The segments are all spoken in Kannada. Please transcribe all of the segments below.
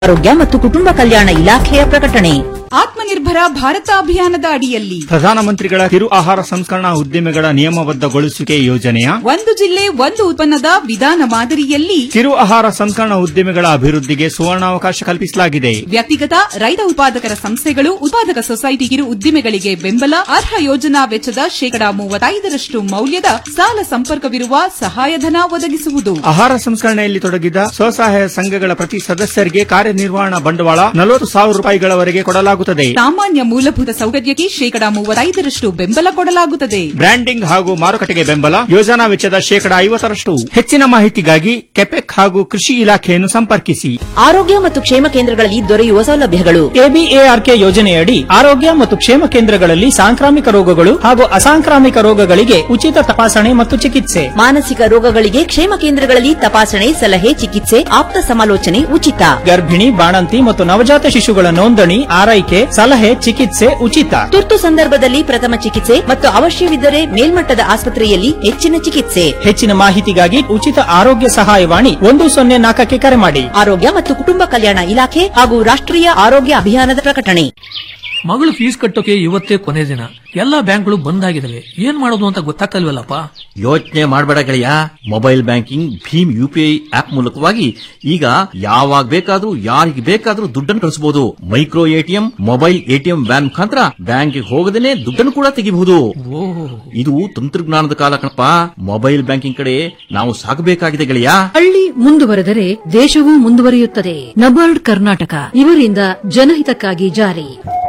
ಆರೋಗ್ಯ ಮತ್ತು ಕುಟುಂಬ ಕಲ್ಯಾಣ ಇಲಾಖೆಯ ಪ್ರಕಟಣೆ ಆತ್ಮನಿರ್ಭರ ಭಾರತ ಅಭಿಯಾನದ ಅಡಿಯಲ್ಲಿ ಪ್ರಧಾನಮಂತ್ರಿಗಳ ಕಿರು ಆಹಾರ ಸಂಸ್ಕರಣಾ ಉದ್ದಿಮೆಗಳ ನಿಯಮಬದ್ಧಗೊಳಿಸುವಿಕೆ ಯೋಜನೆಯ ಒಂದು ಜಿಲ್ಲೆ ಒಂದು ಉತ್ಪನ್ನದ ವಿಧಾನ ಮಾದರಿಯಲ್ಲಿ ಕಿರು ಆಹಾರ ಸಂಸ್ಕರಣಾ ಉದ್ದಿಮೆಗಳ ಅಭಿವೃದ್ಧಿಗೆ ಸುವರ್ಣಾವಕಾಶ ಕಲ್ಪಿಸಲಾಗಿದೆ ವ್ಯಕ್ತಿಗತ ರೈತ ಉತ್ಪಾದಕರ ಸಂಸ್ಥೆಗಳು ಉತ್ಪಾದಕ ಸೊಸೈಟಿ ಕಿರು ಉದ್ದಿಮೆಗಳಿಗೆ ಬೆಂಬಲ ಅರ್ಹ ಯೋಜನಾ ವೆಚ್ಚದ ಶೇಕಡಾ ಮೂವತ್ತೈದರಷ್ಟು ಮೌಲ್ಯದ ಸಾಲ ಸಂಪರ್ಕವಿರುವ ಸಹಾಯಧನ ಒದಗಿಸುವುದು ಆಹಾರ ಸಂಸ್ಕರಣೆಯಲ್ಲಿ ತೊಡಗಿದ ಸ್ವಸಹಾಯ ಸಂಘಗಳ ಪ್ರತಿ ಸದಸ್ಯರಿಗೆ ಕಾರ್ಯನಿರ್ವಹಣಾ ಬಂಡವಾಳ ನಲವತ್ತು ಸಾವಿರ ರೂಪಾಯಿಗಳವರೆಗೆ ಕೊಡಲಾಗುತ್ತದೆ ಸಾಮಾನ್ಯ ಮೂಲಭೂತ ಸೌಕರ್ಯಕ್ಕೆ ಶೇಕಡಾ ಮೂವತ್ತೈದರಷ್ಟು ಬೆಂಬಲ ಕೊಡಲಾಗುತ್ತದೆ ಬ್ರ್ಯಾಂಡಿಂಗ್ ಹಾಗೂ ಮಾರುಕಟ್ಟೆಗೆ ಬೆಂಬಲ ಯೋಜನಾ ವೆಚ್ಚದ ಶೇಕಡಾ ಐವತ್ತರಷ್ಟು ಹೆಚ್ಚಿನ ಮಾಹಿತಿಗಾಗಿ ಕೆಪೆಕ್ ಹಾಗೂ ಕೃಷಿ ಇಲಾಖೆಯನ್ನು ಸಂಪರ್ಕಿಸಿ ಆರೋಗ್ಯ ಮತ್ತು ಕ್ಷೇಮ ಕೇಂದ್ರಗಳಲ್ಲಿ ದೊರೆಯುವ ಸೌಲಭ್ಯಗಳು ಎಬಿಎಆರ್ಕೆ ಯೋಜನೆಯಡಿ ಆರೋಗ್ಯ ಮತ್ತು ಕ್ಷೇಮ ಕೇಂದ್ರಗಳಲ್ಲಿ ಸಾಂಕ್ರಾಮಿಕ ರೋಗಗಳು ಹಾಗೂ ಅಸಾಂಕ್ರಾಮಿಕ ರೋಗಗಳಿಗೆ ಉಚಿತ ತಪಾಸಣೆ ಮತ್ತು ಚಿಕಿತ್ಸೆ ಮಾನಸಿಕ ರೋಗಗಳಿಗೆ ಕ್ಷೇಮ ಕೇಂದ್ರಗಳಲ್ಲಿ ತಪಾಸಣೆ ಸಲಹೆ ಚಿಕಿತ್ಸೆ ಆಪ್ತ ಸಮಾಲೋಚನೆ ಉಚಿತ ಗರ್ಭಿಣಿ ಬಾಣಂತಿ ಮತ್ತು ನವಜಾತ ಶಿಶುಗಳ ನೋಂದಣಿ ಆರೈಕೆ ಸಲಹೆ ಚಿಕಿತ್ಸೆ ಉಚಿತ ತುರ್ತು ಸಂದರ್ಭದಲ್ಲಿ ಪ್ರಥಮ ಚಿಕಿತ್ಸೆ ಮತ್ತು ಅವಶ್ಯವಿದ್ದರೆ ಮೇಲ್ಮಟ್ಟದ ಆಸ್ಪತ್ರೆಯಲ್ಲಿ ಹೆಚ್ಚಿನ ಚಿಕಿತ್ಸೆ ಹೆಚ್ಚಿನ ಮಾಹಿತಿಗಾಗಿ ಉಚಿತ ಆರೋಗ್ಯ ಸಹಾಯವಾಣಿ ಒಂದು ಸೊನ್ನೆ ನಾಲ್ಕಕ್ಕೆ ಕರೆ ಮಾಡಿ ಆರೋಗ್ಯ ಮತ್ತು ಕುಟುಂಬ ಕಲ್ಯಾಣ ಇಲಾಖೆ ಹಾಗೂ ರಾಷ್ಟ್ರೀಯ ಆರೋಗ್ಯ ಅಭಿಯಾನದ ಪ್ರಕಟಣೆ ಮಗಳು ಫೀಸ್ ಕಟ್ಟೋಕೆ ಇವತ್ತೇ ಕೊನೆ ದಿನ ಎಲ್ಲಾ ಬ್ಯಾಂಕ್ಗಳು ಬಂದ್ ಆಗಿದಾವೆ ಏನ್ ಮಾಡೋದು ಅಂತ ಗೊತ್ತಾಗ್ತಲ್ವಲ್ಲಪ್ಪ ಯೋಚನೆ ಮಾಡಬೇಡ ಗೆಳೆಯ ಮೊಬೈಲ್ ಬ್ಯಾಂಕಿಂಗ್ ಭೀಮ್ ಯುಪಿಐ ಆಪ್ ಮೂಲಕವಾಗಿ ಈಗ ಯಾವಾಗ ಬೇಕಾದ್ರೂ ಯಾರಿಗೆ ಬೇಕಾದ್ರೂ ದುಡ್ಡನ್ನು ಕಳಿಸಬಹುದು micro ATM mobile ATM van ಮುಖಾಂತರ ಬ್ಯಾಂಕ್ಗೆ ಹೋಗದೇನೆ ದುಡ್ಡನ್ನು ಕೂಡ ತೆಗಿಬಹುದು ಇದು ತಂತ್ರಜ್ಞಾನದ ಕಾಲ ಕಣಪ್ಪ ಮೊಬೈಲ್ ಬ್ಯಾಂಕಿಂಗ್ ಕಡೆ ನಾವು ಸಾಗಬೇಕಾಗಿದೆ ಗೆಳೆಯ ಹಳ್ಳಿ ಮುಂದುವರೆದರೆ ದೇಶವೂ ಮುಂದುವರಿಯುತ್ತದೆ ನಬಾರ್ಡ್ ಕರ್ನಾಟಕ ಇವರಿಂದ ಜನಹಿತಕ್ಕಾಗಿ ಜಾರಿ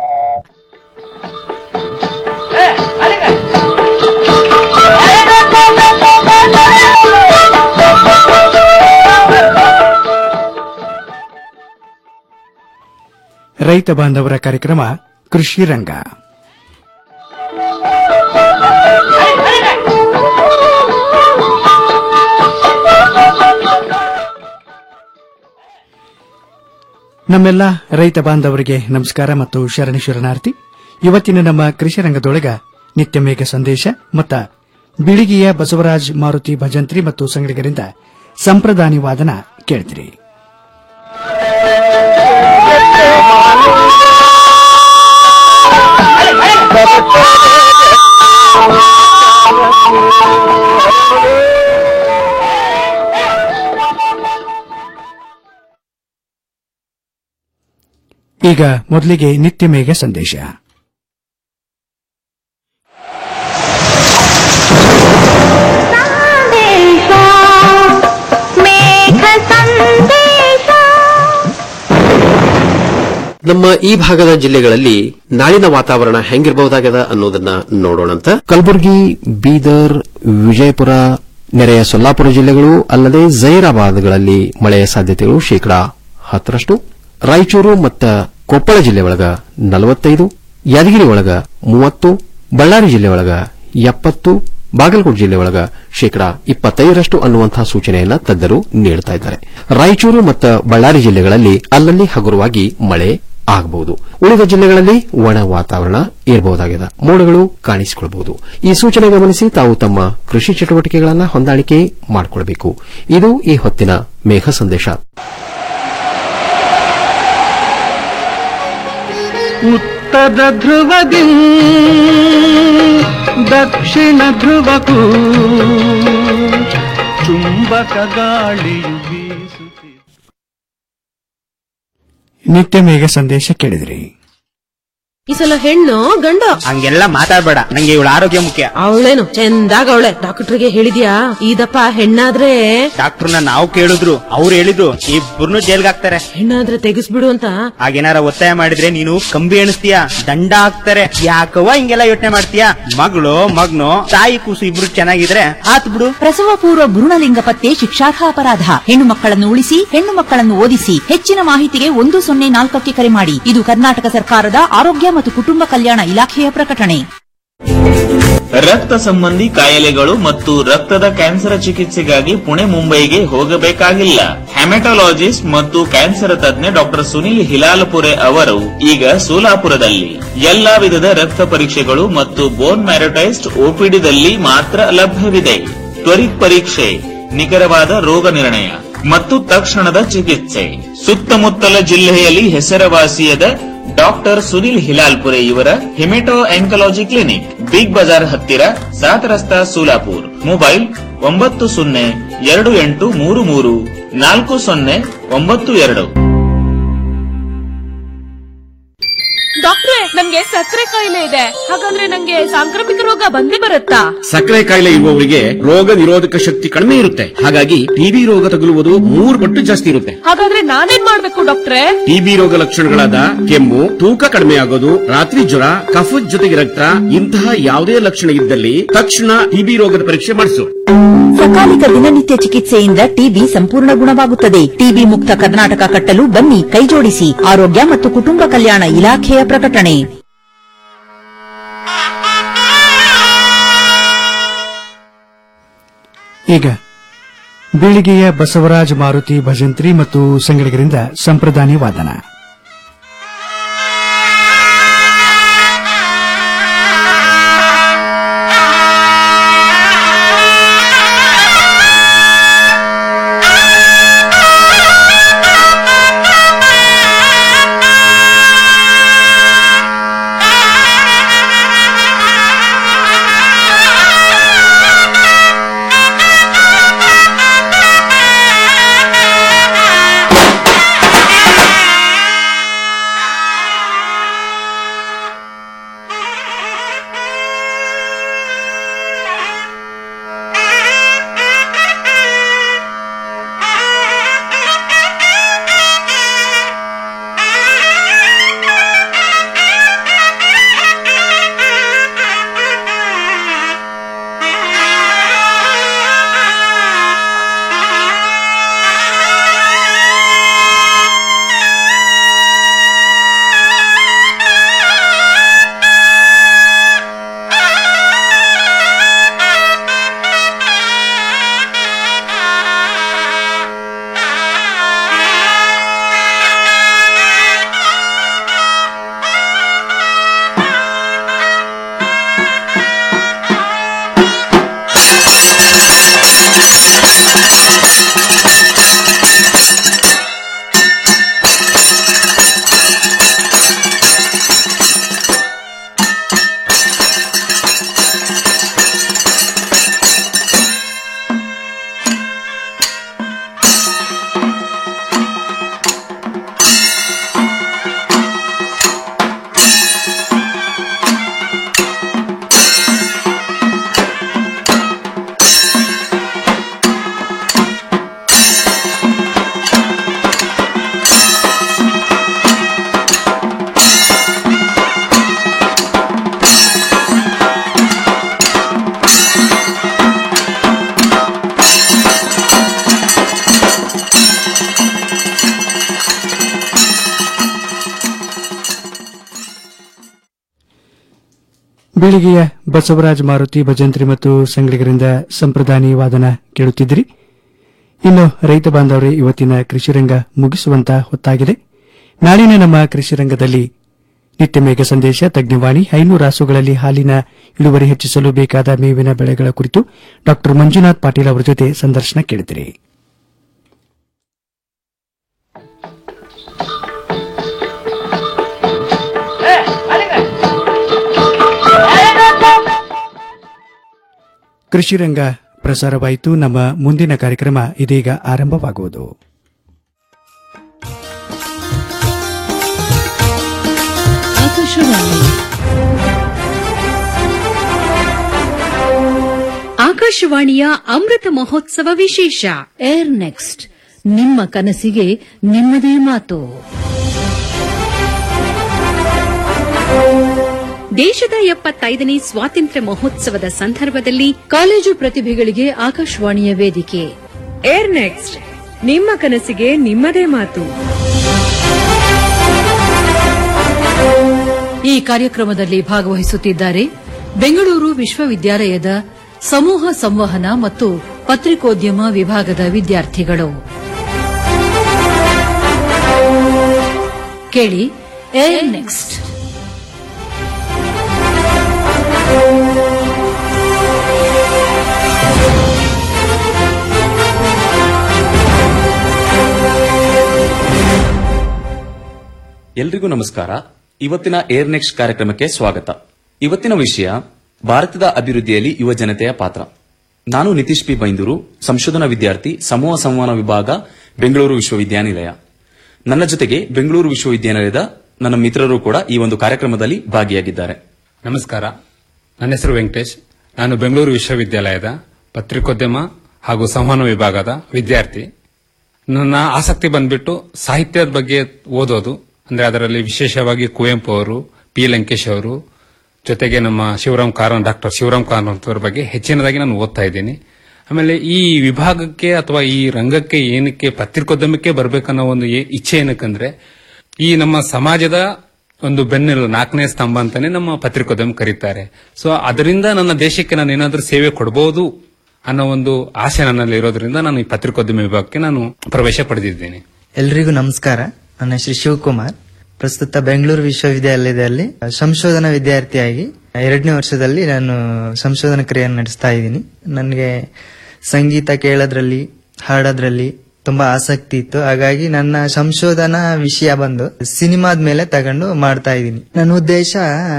ರೈತ ಬಾಂಧವರ ಕಾರ್ಯಕ್ರಮ ಕೃಷಿ ರಂಗ ನಮ್ಮೆಲ್ಲ ರೈತ ಬಾಂಧವರಿಗೆ ನಮಸ್ಕಾರ ಮತ್ತು ಶರಣ ಶರಣಾರ್ಥಿ ಇವತ್ತಿನ ನಮ್ಮ ಕೃಷಿ ರಂಗದೊಳಗ ನಿತ್ಯ ಮೇಘ ಸಂದೇಶ ಮತ್ತ ಬಿಳಿಗಿಯ ಬಸವರಾಜ್ ಮಾರುತಿ ಭಜಂತ್ರಿ ಮತ್ತು ಸಂಗಡಿಗರಿಂದ ಸಂಪ್ರದಾನಿ ವಾದನ ಕೇಳ್ತಿರಿ ಈಗ ಮೊದಲಿಗೆ ನಿತ್ಯ ಮೇಘ ಸಂದೇಶ ನಮ್ಮ ಈ ಭಾಗದ ಜಿಲ್ಲೆಗಳಲ್ಲಿ ನಾಳಿನ ವಾತಾವರಣ ಹೆಂಗಿರಬಹುದಾಗದ ಅನ್ನೋದನ್ನ ನೋಡೋಣಂತ ಕಲಬುರಗಿ ಬೀದರ್ ವಿಜಯಪುರ ನೆರೆಯ ಸೊಲ್ಲಾಪುರ ಜಿಲ್ಲೆಗಳು ಅಲ್ಲದೆ ಜೈರಾಬಾದ್ಗಳಲ್ಲಿ ಮಳೆಯ ಸಾಧ್ಯತೆಗಳು ಶೇಕಡಾ ಹತ್ತರಷ್ಟು ರಾಯಚೂರು ಮತ್ತು ಕೊಪ್ಪಳ ಜಿಲ್ಲೆ ಒಳಗ ನಲವತ್ತೈದು ಯಾದಗಿರಿ ಒಳಗ ಮೂವತ್ತು ಬಳ್ಳಾರಿ ಜಿಲ್ಲೆ ಒಳಗ ಎಪ್ಪತ್ತು ಬಾಗಲಕೋಟೆ ಜಿಲ್ಲೆ ಒಳಗ ಶೇಕಡಾ ಇಪ್ಪತ್ತೈದರಷ್ಟು ಅನ್ನುವಂತಹ ಸೂಚನೆಯನ್ನ ತಜ್ಞರು ನೀಡುತ್ತಾ ಇದ್ದಾರೆ ರಾಯಚೂರು ಮತ್ತು ಬಳ್ಳಾರಿ ಜಿಲ್ಲೆಗಳಲ್ಲಿ ಅಲ್ಲಲ್ಲಿ ಹಗುರವಾಗಿ ಮಳೆ ಆಗಬಹುದು ಉಳಿದ ಜಿಲ್ಲೆಗಳಲ್ಲಿ ಒಣ ವಾತಾವರಣ ಇರಬಹುದಾಗಿದೆ ಮೋಡಗಳು ಕಾಣಿಸಿಕೊಳ್ಳಬಹುದು ಈ ಸೂಚನೆ ಗಮನಿಸಿ ತಾವು ತಮ್ಮ ಕೃಷಿ ಚಟುವಟಿಕೆಗಳನ್ನು ಹೊಂದಾಣಿಕೆ ಮಾಡಿಕೊಳ್ಳಬೇಕು ಇದು ಈ ಹೊತ್ತಿನ ಮೇಘ ಸಂದೇಶ ಉತ್ತರ ಧ್ರುವದಿ ದಕ್ಷಿಣ ಧ್ರುವಕ್ಕೂ ಚುಂಬಕ ಗಾಳಿಯು ಬೀಸುತ್ತಿದೆ ನಿತ್ಯ ಮೇಘ ಸಂದೇಶ ಕೇಳಿದ್ರಿ ಈ ಸಲ ಹೆಣ್ಣು ಗಂಡು ಹಂಗೆಲ್ಲ ಮಾತಾಡ್ಬೇಡ ನಂಗೆ ಇವಳ ಆರೋಗ್ಯ ಮುಖ್ಯ ಅವಳೇನು ಚಂದಾಗ ಅವಳೆ ಡಾಕ್ಟರ್ಗೆ ಹೇಳಿದ್ಯಾ ಇದಪ್ಪ ಹೆಣ್ಣಾದ್ರೆ ಡಾಕ್ಟರ್ನ ನಾವು ಕೇಳಿದ್ರು ಅವ್ರು ಹೇಳಿದ್ರು ಇಬ್ಬರನ್ನು ಜೈಲ್ಗೆ ಹಾಕ್ತಾರೆ ಹೆಣ್ಣಾದ್ರೆ ತೆಗಿಸ್ಬಿಡು ಅಂತ ಹಾಗೇನಾರ ಒತ್ತಾಯ ಮಾಡಿದ್ರೆ ನೀನು ಕಂಬಿ ಎಣಿಸ್ತೀಯ ದಂಡ ಹಾಕ್ತಾರೆ ಯಾಕವ್ವ ಹಿಂಗೆಲ್ಲ ಯೋಚನೆ ಮಾಡ್ತೀಯ ಮಗಳು ಮಗ್ನು ತಾಯಿ ಕೂಸು ಇಬ್ರು ಚೆನ್ನಾಗಿದ್ರೆ ಆತ್ ಬಿಡು ಪ್ರಸವ ಪೂರ್ವ ಭ್ರೂಣಲಿಂಗ ಪತ್ತೆ ಶಿಕ್ಷಾರ್ಹ ಅಪರಾಧ ಹೆಣ್ಣು ಮಕ್ಕಳನ್ನು ಉಳಿಸಿ ಹೆಣ್ಣು ಮಕ್ಕಳನ್ನು ಓದಿಸಿ ಹೆಚ್ಚಿನ ಮಾಹಿತಿಗೆ ಒಂದು ಸೊನ್ನೆ ನಾಲ್ಕಕ್ಕೆ ಕರೆ ಮಾಡಿ ಇದು ಕರ್ನಾಟಕ ಸರ್ಕಾರದ ಆರೋಗ್ಯ ಮತ್ತು ಕುಟುಂಬ ಕಲ್ಯಾಣ ಇಲಾಖೆಯ ಪ್ರಕಟಣೆ ರಕ್ತ ಸಂಬಂಧಿ ಕಾಯಿಲೆಗಳು ಮತ್ತು ರಕ್ತದ ಕ್ಯಾನ್ಸರ್ ಚಿಕಿತ್ಸೆಗಾಗಿ ಪುಣೆ ಮುಂಬೈಗೆ ಹೋಗಬೇಕಾಗಿಲ್ಲ ಹೆಮೆಟೊಲಾಜಿಸ್ಟ್ ಮತ್ತು ಕ್ಯಾನ್ಸರ್ ತಜ್ಞ ಡಾಕ್ಟರ್ ಸುನಿಲ್ ಹಿಲಾಲ್ಪುರೆ ಅವರು ಈಗ ಸೋಲಾಪುರದಲ್ಲಿ ಎಲ್ಲಾ ವಿಧದ ರಕ್ತ ಪರೀಕ್ಷೆಗಳು ಮತ್ತು ಬೋನ್ ಮ್ಯಾರಟೈಸ್ಟ್ ಓಪಿಡಿದಲ್ಲಿ ಮಾತ್ರ ಲಭ್ಯವಿದೆ ತ್ವರಿತ್ ಪರೀಕ್ಷೆ ನಿಖರವಾದ ರೋಗ ನಿರ್ಣಯ ಮತ್ತು ತಕ್ಷಣದ ಚಿಕಿತ್ಸೆ ಸುತ್ತಮುತ್ತಲ ಜಿಲ್ಲೆಯಲ್ಲಿ ಹೆಸರುವಾಸಿಯಾದ ಡಾಕ್ಟರ್ ಸುನಿಲ್ ಹಿಲಾಲ್ಪುರೆ ಇವರ haemato oncology clinic Big Bazaar ಹತ್ತಿರ ಸಾತ್ ರಸ್ತಾ ಸೋಲಾಪುರ್ ಮೊಬೈಲ್ ಒಂಬತ್ತು ಸೊನ್ನೆ ಎರಡು ಎಂಟು ಮೂರು ಮೂರು ನಾಲ್ಕು ಸೊನ್ನೆ ಒಂಬತ್ತು ಎರಡು ಡಾಕ್ಟ್ರೆ ನಮ್ಗೆ ಸಕ್ಕರೆ ಕಾಯಿಲೆ ಇದೆ ಹಾಗಾದ್ರೆ ನಂಗೆ ಸಾಂಕ್ರಾಮಿಕ ರೋಗ ಬಂದೇ ಬರುತ್ತಾ ಸಕ್ಕರೆ ಕಾಯಿಲೆ ಇರುವವರಿಗೆ ರೋಗ ನಿರೋಧಕ ಶಕ್ತಿ ಕಡಿಮೆ ಇರುತ್ತೆ ಹಾಗಾಗಿ ಟಿಬಿ ರೋಗ ತಗುಲುವುದು ಮೂರು ಪಟ್ಟು ಜಾಸ್ತಿ ಇರುತ್ತೆ ಹಾಗಾದ್ರೆ ನಾನೇನ್ ಮಾಡ್ಬೇಕು ಡಾಕ್ಟ್ರೆ ಟಿಬಿ ರೋಗ ಲಕ್ಷಣಗಳಾದ ಕೆಮ್ಮು ತೂಕ ಕಡಿಮೆ ಆಗೋದು ರಾತ್ರಿ ಜ್ವರ ಕಫದ ಜೊತೆಗೆ ರಕ್ತ ಇಂತಹ ಯಾವುದೇ ಲಕ್ಷಣ ಇದ್ದಲ್ಲಿ ತಕ್ಷಣ ಟಿಬಿ ರೋಗದ ಪರೀಕ್ಷೆ ಮಾಡಿಸು ಸಕಾಲಿಕ ದಿನನಿತ್ಯ ಚಿಕಿತ್ಸೆಯಿಂದ ಟಿಬಿ ಸಂಪೂರ್ಣ ಗುಣವಾಗುತ್ತದೆ ಟಿಬಿ ಮುಕ್ತ ಕರ್ನಾಟಕ ಕಟ್ಟಲು ಬನ್ನಿ ಕೈಜೋಡಿಸಿ ಆರೋಗ್ಯ ಮತ್ತು ಕುಟುಂಬ ಕಲ್ಯಾಣ ಇಲಾಖೆಯ ಪ್ರಕಟಣೆ ಈಗ ಬೀಳಿಗೆಯ ಬಸವರಾಜ ಮಾರುತಿ ಭಜಂತ್ರಿ ಮತ್ತು ಸಂಗಡಿಗರಿಂದ ಸಂಪ್ರದಾನಿ ವಾದನ ಬೀಳಿಗೆಯ ಬಸವರಾಜ ಮಾರುತಿ ಭಜಂತ್ರಿ ಮತ್ತು ಸಂಗಡಿಗರಿಂದ ಸಂಪ್ರದಾನಿ ವಾದನ ಕೇಳುತ್ತಿದ್ದಿರಿ ಇನ್ನು ರೈತ ಬಾಂಧವರೇ ಇವತ್ತಿನ ಕೃಷಿರಂಗ ಮುಗಿಸುವಂತ ಹೊತ್ತಾಗಿದೆ ನಾಳಿನ ನಮ್ಮ ಕೃಷಿರಂಗದಲ್ಲಿ ನಿತ್ಯ ಮೇಘ ಸಂದೇಶ ತಜ್ಞವಾಣಿ ಹೈನು ರಾಸುಗಳಲ್ಲಿ ಹಾಲಿನ ಇಳುವರಿ ಹೆಚ್ಚಿಸಲು ಬೇಕಾದ ಮೇವಿನ ಬೆಳೆಗಳ ಕುರಿತು ಡಾ ಮಂಜುನಾಥ್ ಪಾಟೀಲ್ ಅವರ ಜೊತೆ ಸಂದರ್ಶನ ಕೇಳಿದಿರಿ ಕೃಷಿರಂಗ ಪ್ರಸಾರವಾಯಿತು ನಮ್ಮ ಮುಂದಿನ ಕಾರ್ಯಕ್ರಮ ಇದೀಗ ಆರಂಭವಾಗುವುದು ಆಕಾಶವಾಣಿ ಆಕಾಶವಾಣಿಯ ಅಮೃತ ಮಹೋತ್ಸವ ವಿಶೇಷ ಏರ್ ನೆಕ್ಸ್ಟ್ ನಿಮ್ಮ ಕನಸಿಗೆ ನಿಮ್ಮದೇ ಮಾತು ದೇಶದ ಎಪ್ಪತ್ತೈದನೇ ಸ್ವಾತಂತ್ರ್ಯ ಮಹೋತ್ಸವದ ಸಂದರ್ಭದಲ್ಲಿ ಕಾಲೇಜು ಪ್ರತಿಭೆಗಳಿಗೆ ಆಕಾಶವಾಣಿಯ ವೇದಿಕೆ ಏರ್ ನೆಕ್ಸ್ಟ್ ನಿಮ್ಮ ಕನಸಿಗೆ ನಿಮ್ಮದೇ ಮಾತು ಈ ಕಾರ್ಯಕ್ರಮದಲ್ಲಿ ಭಾಗವಹಿಸುತ್ತಿದ್ದಾರೆ ಬೆಂಗಳೂರು ವಿಶ್ವವಿದ್ಯಾಲಯದ ಸಮೂಹ ಸಂವಹನ ಮತ್ತು ಪತ್ರಿಕೋದ್ಯಮ ವಿಭಾಗದ ವಿದ್ಯಾರ್ಥಿಗಳು ಕೇಳಿ ಏರ್ ನೆಕ್ಸ್ಟ್ ಎಲ್ರಿಗೂ ನಮಸ್ಕಾರ ಇವತ್ತಿನ ಏರ್ ನೆಕ್ಸ್ಟ್ ಕಾರ್ಯಕ್ರಮಕ್ಕೆ ಸ್ವಾಗತ ಇವತ್ತಿನ ವಿಷಯ ಭಾರತದ ಅಭಿವೃದ್ಧಿಯಲ್ಲಿ ಯುವ ಜನತೆಯ ಪಾತ್ರ ನಾನು ನಿತೀಶ್ ಪಿ ಬೈಂದೂರು ಸಂಶೋಧನಾ ವಿದ್ಯಾರ್ಥಿ ಸಮೂಹ ಸಂವಹನ ವಿಭಾಗ ಬೆಂಗಳೂರು ವಿಶ್ವವಿದ್ಯಾನಿಲಯ ನನ್ನ ಜೊತೆಗೆ ಬೆಂಗಳೂರು ವಿಶ್ವವಿದ್ಯಾನಿಲಯದ ನನ್ನ ಮಿತ್ರರು ಕೂಡ ಈ ಒಂದು ಕಾರ್ಯಕ್ರಮದಲ್ಲಿ ಭಾಗಿಯಾಗಿದ್ದಾರೆ ನಮಸ್ಕಾರ ನನ್ನ ಹೆಸರು ವೆಂಕಟೇಶ್ ನಾನು ಬೆಂಗಳೂರು ವಿಶ್ವವಿದ್ಯಾಲಯದ ಪತ್ರಿಕೋದ್ಯಮ ಹಾಗೂ ಸಂವಹನ ವಿಭಾಗದ ವಿದ್ಯಾರ್ಥಿ ನನ್ನ ಆಸಕ್ತಿ ಬಂದ್ಬಿಟ್ಟು ಸಾಹಿತ್ಯದ ಬಗ್ಗೆ ಓದೋದು ಅಂದ್ರೆ ಅದರಲ್ಲಿ ವಿಶೇಷವಾಗಿ ಕುವೆಂಪು ಅವರು ಪಿ ಲಂಕೇಶ್ ಅವರು ಜೊತೆಗೆ ನಮ್ಮ ಶಿವರಾಮ್ ಕಾರಂತ್ ಡಾಕ್ಟರ್ ಶಿವರಾಮ್ ಕಾರಂತ್ ಅವರ ಬಗ್ಗೆ ಹೆಚ್ಚಿನದಾಗಿ ನಾನು ಓದ್ತಾ ಇದ್ದೀನಿ ಆಮೇಲೆ ಈ ವಿಭಾಗಕ್ಕೆ ಅಥವಾ ಈ ರಂಗಕ್ಕೆ ಏನಕ್ಕೆ ಪತ್ರಿಕೋದ್ಯಮಕ್ಕೆ ಬರ್ಬೇಕನ್ನೋ ಒಂದು ಏ- ಇಚ್ಛೆ ಏನಕ್ಕಂದ್ರೆ ಈ ನಮ್ಮ ಸಮಾಜದ ಒಂದು ಬೆನ್ನೆಲು ನಾಲ್ಕನೇ ಸ್ತಂಭ ಅಂತಾನೆ ನಮ್ಮ ಪತ್ರಿಕೋದ್ಯಮ ಕರೀತಾರೆ ಸೊ ಅದರಿಂದ ನನ್ನ ದೇಶಕ್ಕೆ ನಾನು ಏನಾದ್ರೂ ಸೇವೆ ಕೊಡಬಹುದು ಅನ್ನೋ ಒಂದು ಆಸೆ ನನ್ನಲ್ಲಿ ಇರೋದ್ರಿಂದ ನಾನು ಈ ಪತ್ರಿಕೋದ್ಯಮ ವಿಭಾಗಕ್ಕೆ ನಾನು ಪ್ರವೇಶ ಪಡೆದಿದ್ದೇನೆ ಎಲ್ರಿಗೂ ನಮಸ್ಕಾರ ನನ್ನ ಹೆಸರು ಶಿವಕುಮಾರ್ ಪ್ರಸ್ತುತ ಬೆಂಗಳೂರು ವಿಶ್ವವಿದ್ಯಾಲಯದಲ್ಲಿ ಸಂಶೋಧನಾ ವಿದ್ಯಾರ್ಥಿಯಾಗಿ ಎರಡನೇ ವರ್ಷದಲ್ಲಿ ನಾನು ಸಂಶೋಧನಾ ಕ್ರಿಯೆಯನ್ನು ನಡೆಸ್ತಾ ಇದ್ದೀನಿ ನನಗೆ ಸಂಗೀತ ಕೇಳೋದ್ರಲ್ಲಿ ಹಾಡೋದ್ರಲ್ಲಿ ತುಂಬಾ ಆಸಕ್ತಿ ಇತ್ತು ಹಾಗಾಗಿ ನನ್ನ ಸಂಶೋಧನಾ ವಿಷಯ ಬಂದು ಸಿನಿಮಾದ ಮೇಲೆ ತಗೊಂಡು ಮಾಡ್ತಾ ಇದ್ದೀನಿ ನನ್ನ ಉದ್ದೇಶ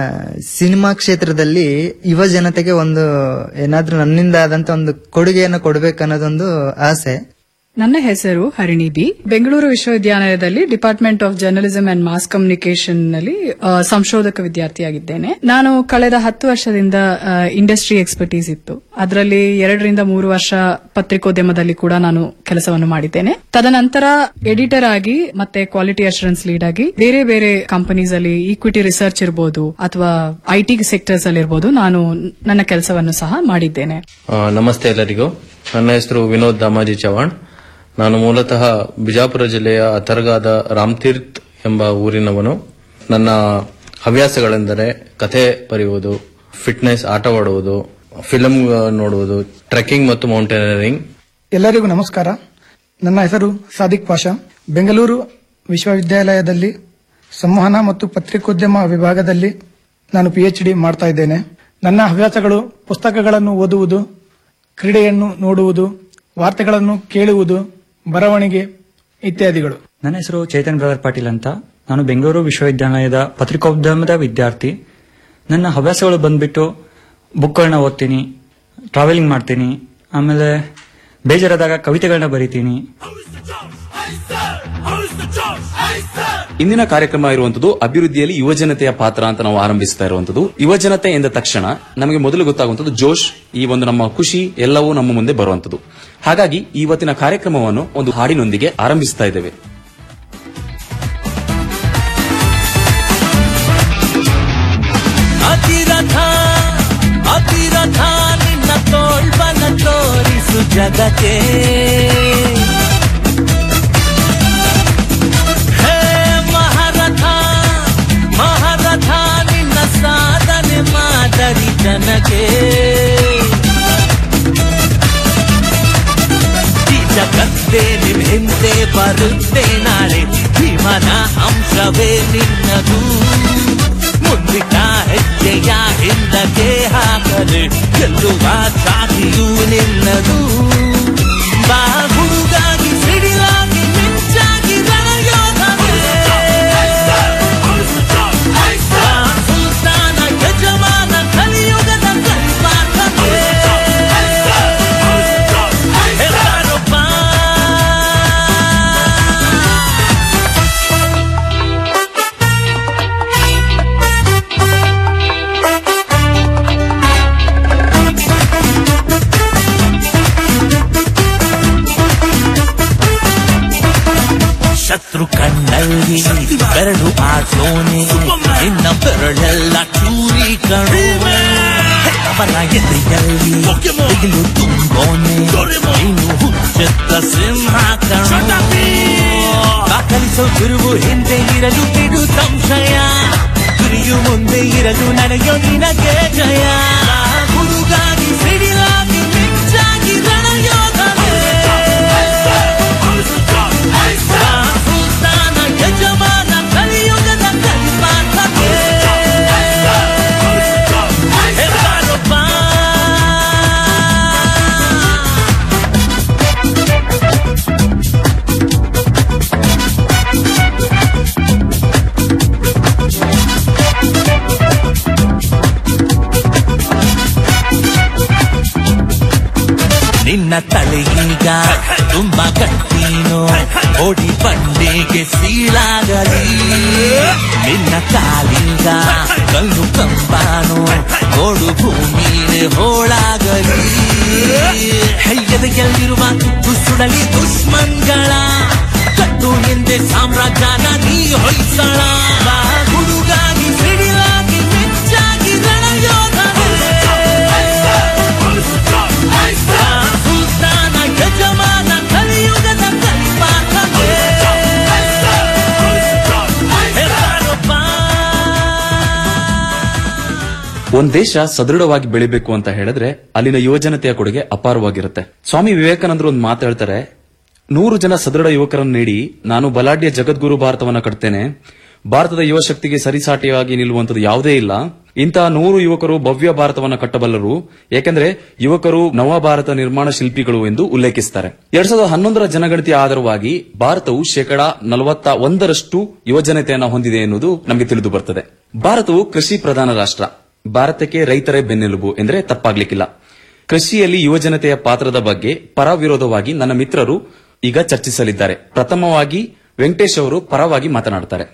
ಸಿನಿಮಾ ಕ್ಷೇತ್ರದಲ್ಲಿ ಯುವ ಜನತೆಗೆ ಒಂದು ಏನಾದ್ರೂ ನನ್ನಿಂದ ಆದಂತ ಒಂದು ಕೊಡುಗೆಯನ್ನು ಕೊಡ್ಬೇಕನ್ನೋದೊಂದು ಆಸೆ ನನ್ನ ಹೆಸರು ಹರಿಣಿ ಬಿ ಬೆಂಗಳೂರು ವಿಶ್ವವಿದ್ಯಾಲಯದಲ್ಲಿ department of journalism and mass communication ನಲ್ಲಿ ಆ, ಸಂಶೋಧಕ ವಿದ್ಯಾರ್ಥಿಯಾಗಿದ್ದೇನೆ ನಾನು ಕಳೆದ ಹತ್ತು ವರ್ಷದಿಂದ ಇಂಡಸ್ಟ್ರಿ ಎಕ್ಸ್ಪರ್ಟೀಸ್ ಇತ್ತು ಅದರಲ್ಲಿ ಎರಡರಿಂದ ಮೂರು ವರ್ಷ ಪತ್ರಿಕೋದ್ಯಮದಲ್ಲಿ ಕೂಡ ನಾನು ಕೆಲಸವನ್ನು ಮಾಡಿದ್ದೇನೆ ತದನಂತರ ಎಡಿಟರ್ ಆಗಿ ಮತ್ತೆ ಕ್ವಾಲಿಟಿ ಅಶೂರೆನ್ಸ್ ಲೀಡ್ ಆಗಿ ಬೇರೆ ಬೇರೆ ಕಂಪನೀಸ್ ಅಲ್ಲಿ ಈಕ್ವಿಟಿ ರಿಸರ್ಚ್ ಇರಬಹುದು ಅಥವಾ ಐಟಿ ಸೆಕ್ಟರ್ಸ್ ಅಲ್ಲಿ ಇರಬಹುದು ನಾನು ನನ್ನ ಕೆಲಸವನ್ನು ಸಹ ಮಾಡಿದ್ದೇನೆ ಆ, ನಮಸ್ತೆ ಎಲ್ಲರಿಗೂ ನನ್ನ ಹೆಸರು ವಿನೋದ್ ದಾಮಾಜಿ ಚವಾಣ್ ನಾನು ಮೂಲತಃ ಬಿಜಾಪುರ ಜಿಲ್ಲೆಯ ಅಥರ್ಗಾದ ರಾಮ್ತೀರ್ತ್ ಎಂಬ ಊರಿನವನು ನನ್ನ ಹವ್ಯಾಸಗಳೆಂದರೆ ಕಥೆ ಬರೆಯುವುದು ಫಿಟ್ನೆಸ್ ಆಟವಾಡುವುದು ಫಿಲ್ಮ್ ನೋಡುವುದು ಟ್ರೆಕ್ಕಿಂಗ್ ಮತ್ತು ಮೌಂಟೇನರಿಂಗ್ ಎಲ್ಲರಿಗೂ ನಮಸ್ಕಾರ ನನ್ನ ಹೆಸರು ಸಾದಿಕ್ ಪಾಷಾ ಬೆಂಗಳೂರು ವಿಶ್ವವಿದ್ಯಾಲಯದಲ್ಲಿ ಸಂವಹನ ಮತ್ತು ಪತ್ರಿಕೋದ್ಯಮ ವಿಭಾಗದಲ್ಲಿ ನಾನು ಪಿಎಚ್ ಡಿ ಮಾಡ್ತಾ ಇದ್ದೇನೆ ನನ್ನ ಹವ್ಯಾಸಗಳು ಪುಸ್ತಕಗಳನ್ನು ಓದುವುದು ಕ್ರೀಡೆಯನ್ನು ನೋಡುವುದು ವಾರ್ತೆಗಳನ್ನು ಕೇಳುವುದು ಬರವಣಿಗೆ ಇತ್ಯಾದಿಗಳು ನನ್ನ ಹೆಸರು ಚೇತನ್ ಬ್ರದರ್ ಪಾಟೀಲ್ ಅಂತ ನಾನು ಬೆಂಗಳೂರು ವಿಶ್ವವಿದ್ಯಾಲಯದ ಪತ್ರಿಕೋದ್ಯಮದ ವಿದ್ಯಾರ್ಥಿ ನನ್ನ ಹವ್ಯಾಸಗಳು ಬಂದ್ಬಿಟ್ಟು ಬುಕ್ಗಳನ್ನ ಓದ್ತೀನಿ ಟ್ರಾವೆಲಿಂಗ್ ಮಾಡ್ತೀನಿ ಆಮೇಲೆ ಬೇಜಾರಾದಾಗ ಕವಿತೆಗಳನ್ನ ಬರಿತೀನಿ ಇಂದಿನ ಕಾರ್ಯಕ್ರಮ ಇರುವಂತದ್ದು ಅಭಿವೃದ್ಧಿಯಲ್ಲಿ ಯುವ ಜನತೆಯ ಪಾತ್ರ ಅಂತ ನಾವು ಆರಂಭಿಸ್ತಾ ಇರುವಂತದ್ದು ಯುವ ಜನತೆ ಎಂದ ತಕ್ಷಣ ನಮಗೆ ಮೊದಲು ಗೊತ್ತಾಗುವಂತದ್ದು ಜೋಶ್ ಈ ಒಂದು ನಮ್ಮ ಖುಷಿ ಎಲ್ಲವೂ ನಮ್ಮ ಮುಂದೆ ಬರುವಂತದ್ದು ಹಾಗಾಗಿ ಇವತ್ತಿನ ಕಾರ್ಯಕ್ರಮವನ್ನು ಒಂದು ಹಾಡಿನೊಂದಿಗೆ ಆರಂಭಿಸ್ತಾ ಇದ್ದೇವೆ ಅತಿರಥ ಅತಿರಥ ನಿನ್ನ ತೋಳ್ಬನ ತೋರಿಸು ಜಗಕ್ಕೆ ಹೇ ಮಹಾರಥ ಮಹಾರಥ ನಿನ್ನ ಸಾಧನೆ ಮಾದರಿ ಜನಕ್ಕೆ ಈ ಜಗತ್ತೇ ನಿನ್ ಹಿಂದೆ ಬರುತ್ತೆ ನಾಳೆ ಭೀಮನ ಅಂಶವೇ ನಿನ್ನದು ಮುಂದಿನ ಹೆಜ್ಜೆಯ ಹಿಂದಕ್ಕೆ ಹಾಕದೆ ಗೆಲ್ಲುವ ಚಾತಿಯು ನಿನ್ನದು ಬಾ ಹುಡುಗಾಗಿ ಸಿಡಿಲಾಗಿ ಮಿಂಚಾಗಿ ರಣಯೋಧವೇ ಬಾ ಸುಲ್ತಾನ ಯಜಮಾನ ಕಲಿಯುಗದ ಕೈಪಾಠವೇ ಎಲ್ಲರೂ ಬಾ ಶತ್ರು ಕಣ್ಣಲ್ಲಿ ಬೆರಳು ಆಚೋನೆ ನಿನ್ನ ಬೆರಳೆಲ್ಲ ಚೂರಿ ಕಣು ಅವನ ಎದೆಯಲ್ಲಿ ದಿಗಿಲು ತುಂಬೋನೆ ನೀನು ಹುಚ್ಚೆತ್ತ ಸಿಂಹ ಕಣು ದಾಖಲಿಸೋ ಗುರುವು ಹಿಂದೆ ಇರಲು ಬಿಡು ಸಂಶಯ ಗುರಿಯು ಮುಂದೆ ಇರಲು ನನಗೆ ನಿನಗೆ ಜಯ ಗುರುಗಾಗಿ ಸಿಡಿಲಾಗಿ ಮಿಂಚಾಗಿ ರಣಯೋಧವೇ ಸುಲ್ತಾನ ಯಜಮಾನ ಕಲಿಯುಗದ ಕಲಿಪಾಠವೇ ಎಲ್ಲರೂ ಬಾ ನಿನ್ನ ತಲೆಯೀಗ ತುಂಬಾ ಗಟ್ಟಿನೋ ಓಡಿ ಬಂಡೆಗೆ ಸೀಳಾಗಲಿ ನಿನ್ನ ಕಾಲಿಂಗ ಕಲ್ಲು ಕಂಬಾನೋ ಓಡು ಭೂಮಿಗೆ ಹೋಳಾಗಲಿ ಎದೆಯಲ್ಲಿರುವ ತುತ್ತು ಸುಡಲಿ ದುಶ್ಮನ್ಗಳ ಕಟ್ಟು ಹಿಂದೆ ಸಾಮ್ರಾಜ್ಯನ ನೀ ಹೊಯ್ಸಳ ಬಾ ಹುಡುಗಾಗಿ ಸಿಡಿಲಾಗಿ ಮಿಂಚಾಗಿ ರಣಯೋಧನೇ ಸುಲ್ತಾನ ಯಜಮಾನ ಕಲಿಯುಗದ ಕಲಿಪಾಠವೇ ಒಂದ್ ದೇಶ ಸದೃಢವಾಗಿ ಬೆಳಿಬೇಕು ಅಂತ ಹೇಳಿದ್ರೆ ಅಲ್ಲಿನ ಯುವಜನತೆಯ ಕೊಡುಗೆ ಅಪಾರವಾಗಿರುತ್ತೆ ಸ್ವಾಮಿ ವಿವೇಕಾನಂದರು ಒಂದು ಮಾತು ಹೇಳ್ತಾರೆ ನೂರು ಜನ ಸದೃಢ ಯುವಕರನ್ನು ನೀಡಿ ನಾನು ಬಲಾಢ್ಯ ಜಗದ್ಗುರು ಭಾರತವನ್ನ ಕಟ್ತೇನೆ ಭಾರತದ ಯುವ ಶಕ್ತಿಗೆ ಸರಿಸಾಟಿಯಾಗಿ ನಿಲ್ಲುವಂತದ್ದು ಯಾವುದೇ ಇಲ್ಲ ಇಂತಹ ನೂರು ಯುವಕರು ಭವ್ಯ ಭಾರತವನ್ನ ಕಟ್ಟಬಲ್ಲರು ಏಕೆಂದ್ರೆ ಯುವಕರು ನವ ಭಾರತ ನಿರ್ಮಾಣ ಶಿಲ್ಪಿಗಳು ಎಂದು ಉಲ್ಲೇಖಿಸುತ್ತಾರೆ ಎರಡ್ ಸಾವಿರದ ಹನ್ನೊಂದರ ಜನಗಣತಿ ಆಧಾರವಾಗಿ ಭಾರತವು ಶೇಕಡಾ ನಲವತ್ತ ಒಂದರಷ್ಟು ಯುವಜನತೆಯನ್ನ ಹೊಂದಿದೆ ಎನ್ನುವುದು ನಮಗೆ ತಿಳಿದು ಬರ್ತದೆ ಭಾರತವು ಕೃಷಿ ಪ್ರಧಾನ ರಾಷ್ಟ್ರ ಭಾರತಕ್ಕೆ ರೈತರೇ ಬೆನ್ನೆಲುಬು ಎಂದರೆ ತಪ್ಪಾಗ್ಲಿಕ್ಕಿಲ್ಲ ಕೃಷಿಯಲ್ಲಿ ಯುವಜನತೆಯ ಪಾತ್ರದ ಬಗ್ಗೆ ಪರ ವಿರೋಧವಾಗಿ ನನ್ನ ಮಿತ್ರರು ಈಗ ಚರ್ಚಿಸಲಿದ್ದಾರೆ ಪ್ರಥಮವಾಗಿ ವೆಂಕಟೇಶ್ ಅವರು ಪರವಾಗಿ ಮಾತನಾಡುತ್ತಾರೆ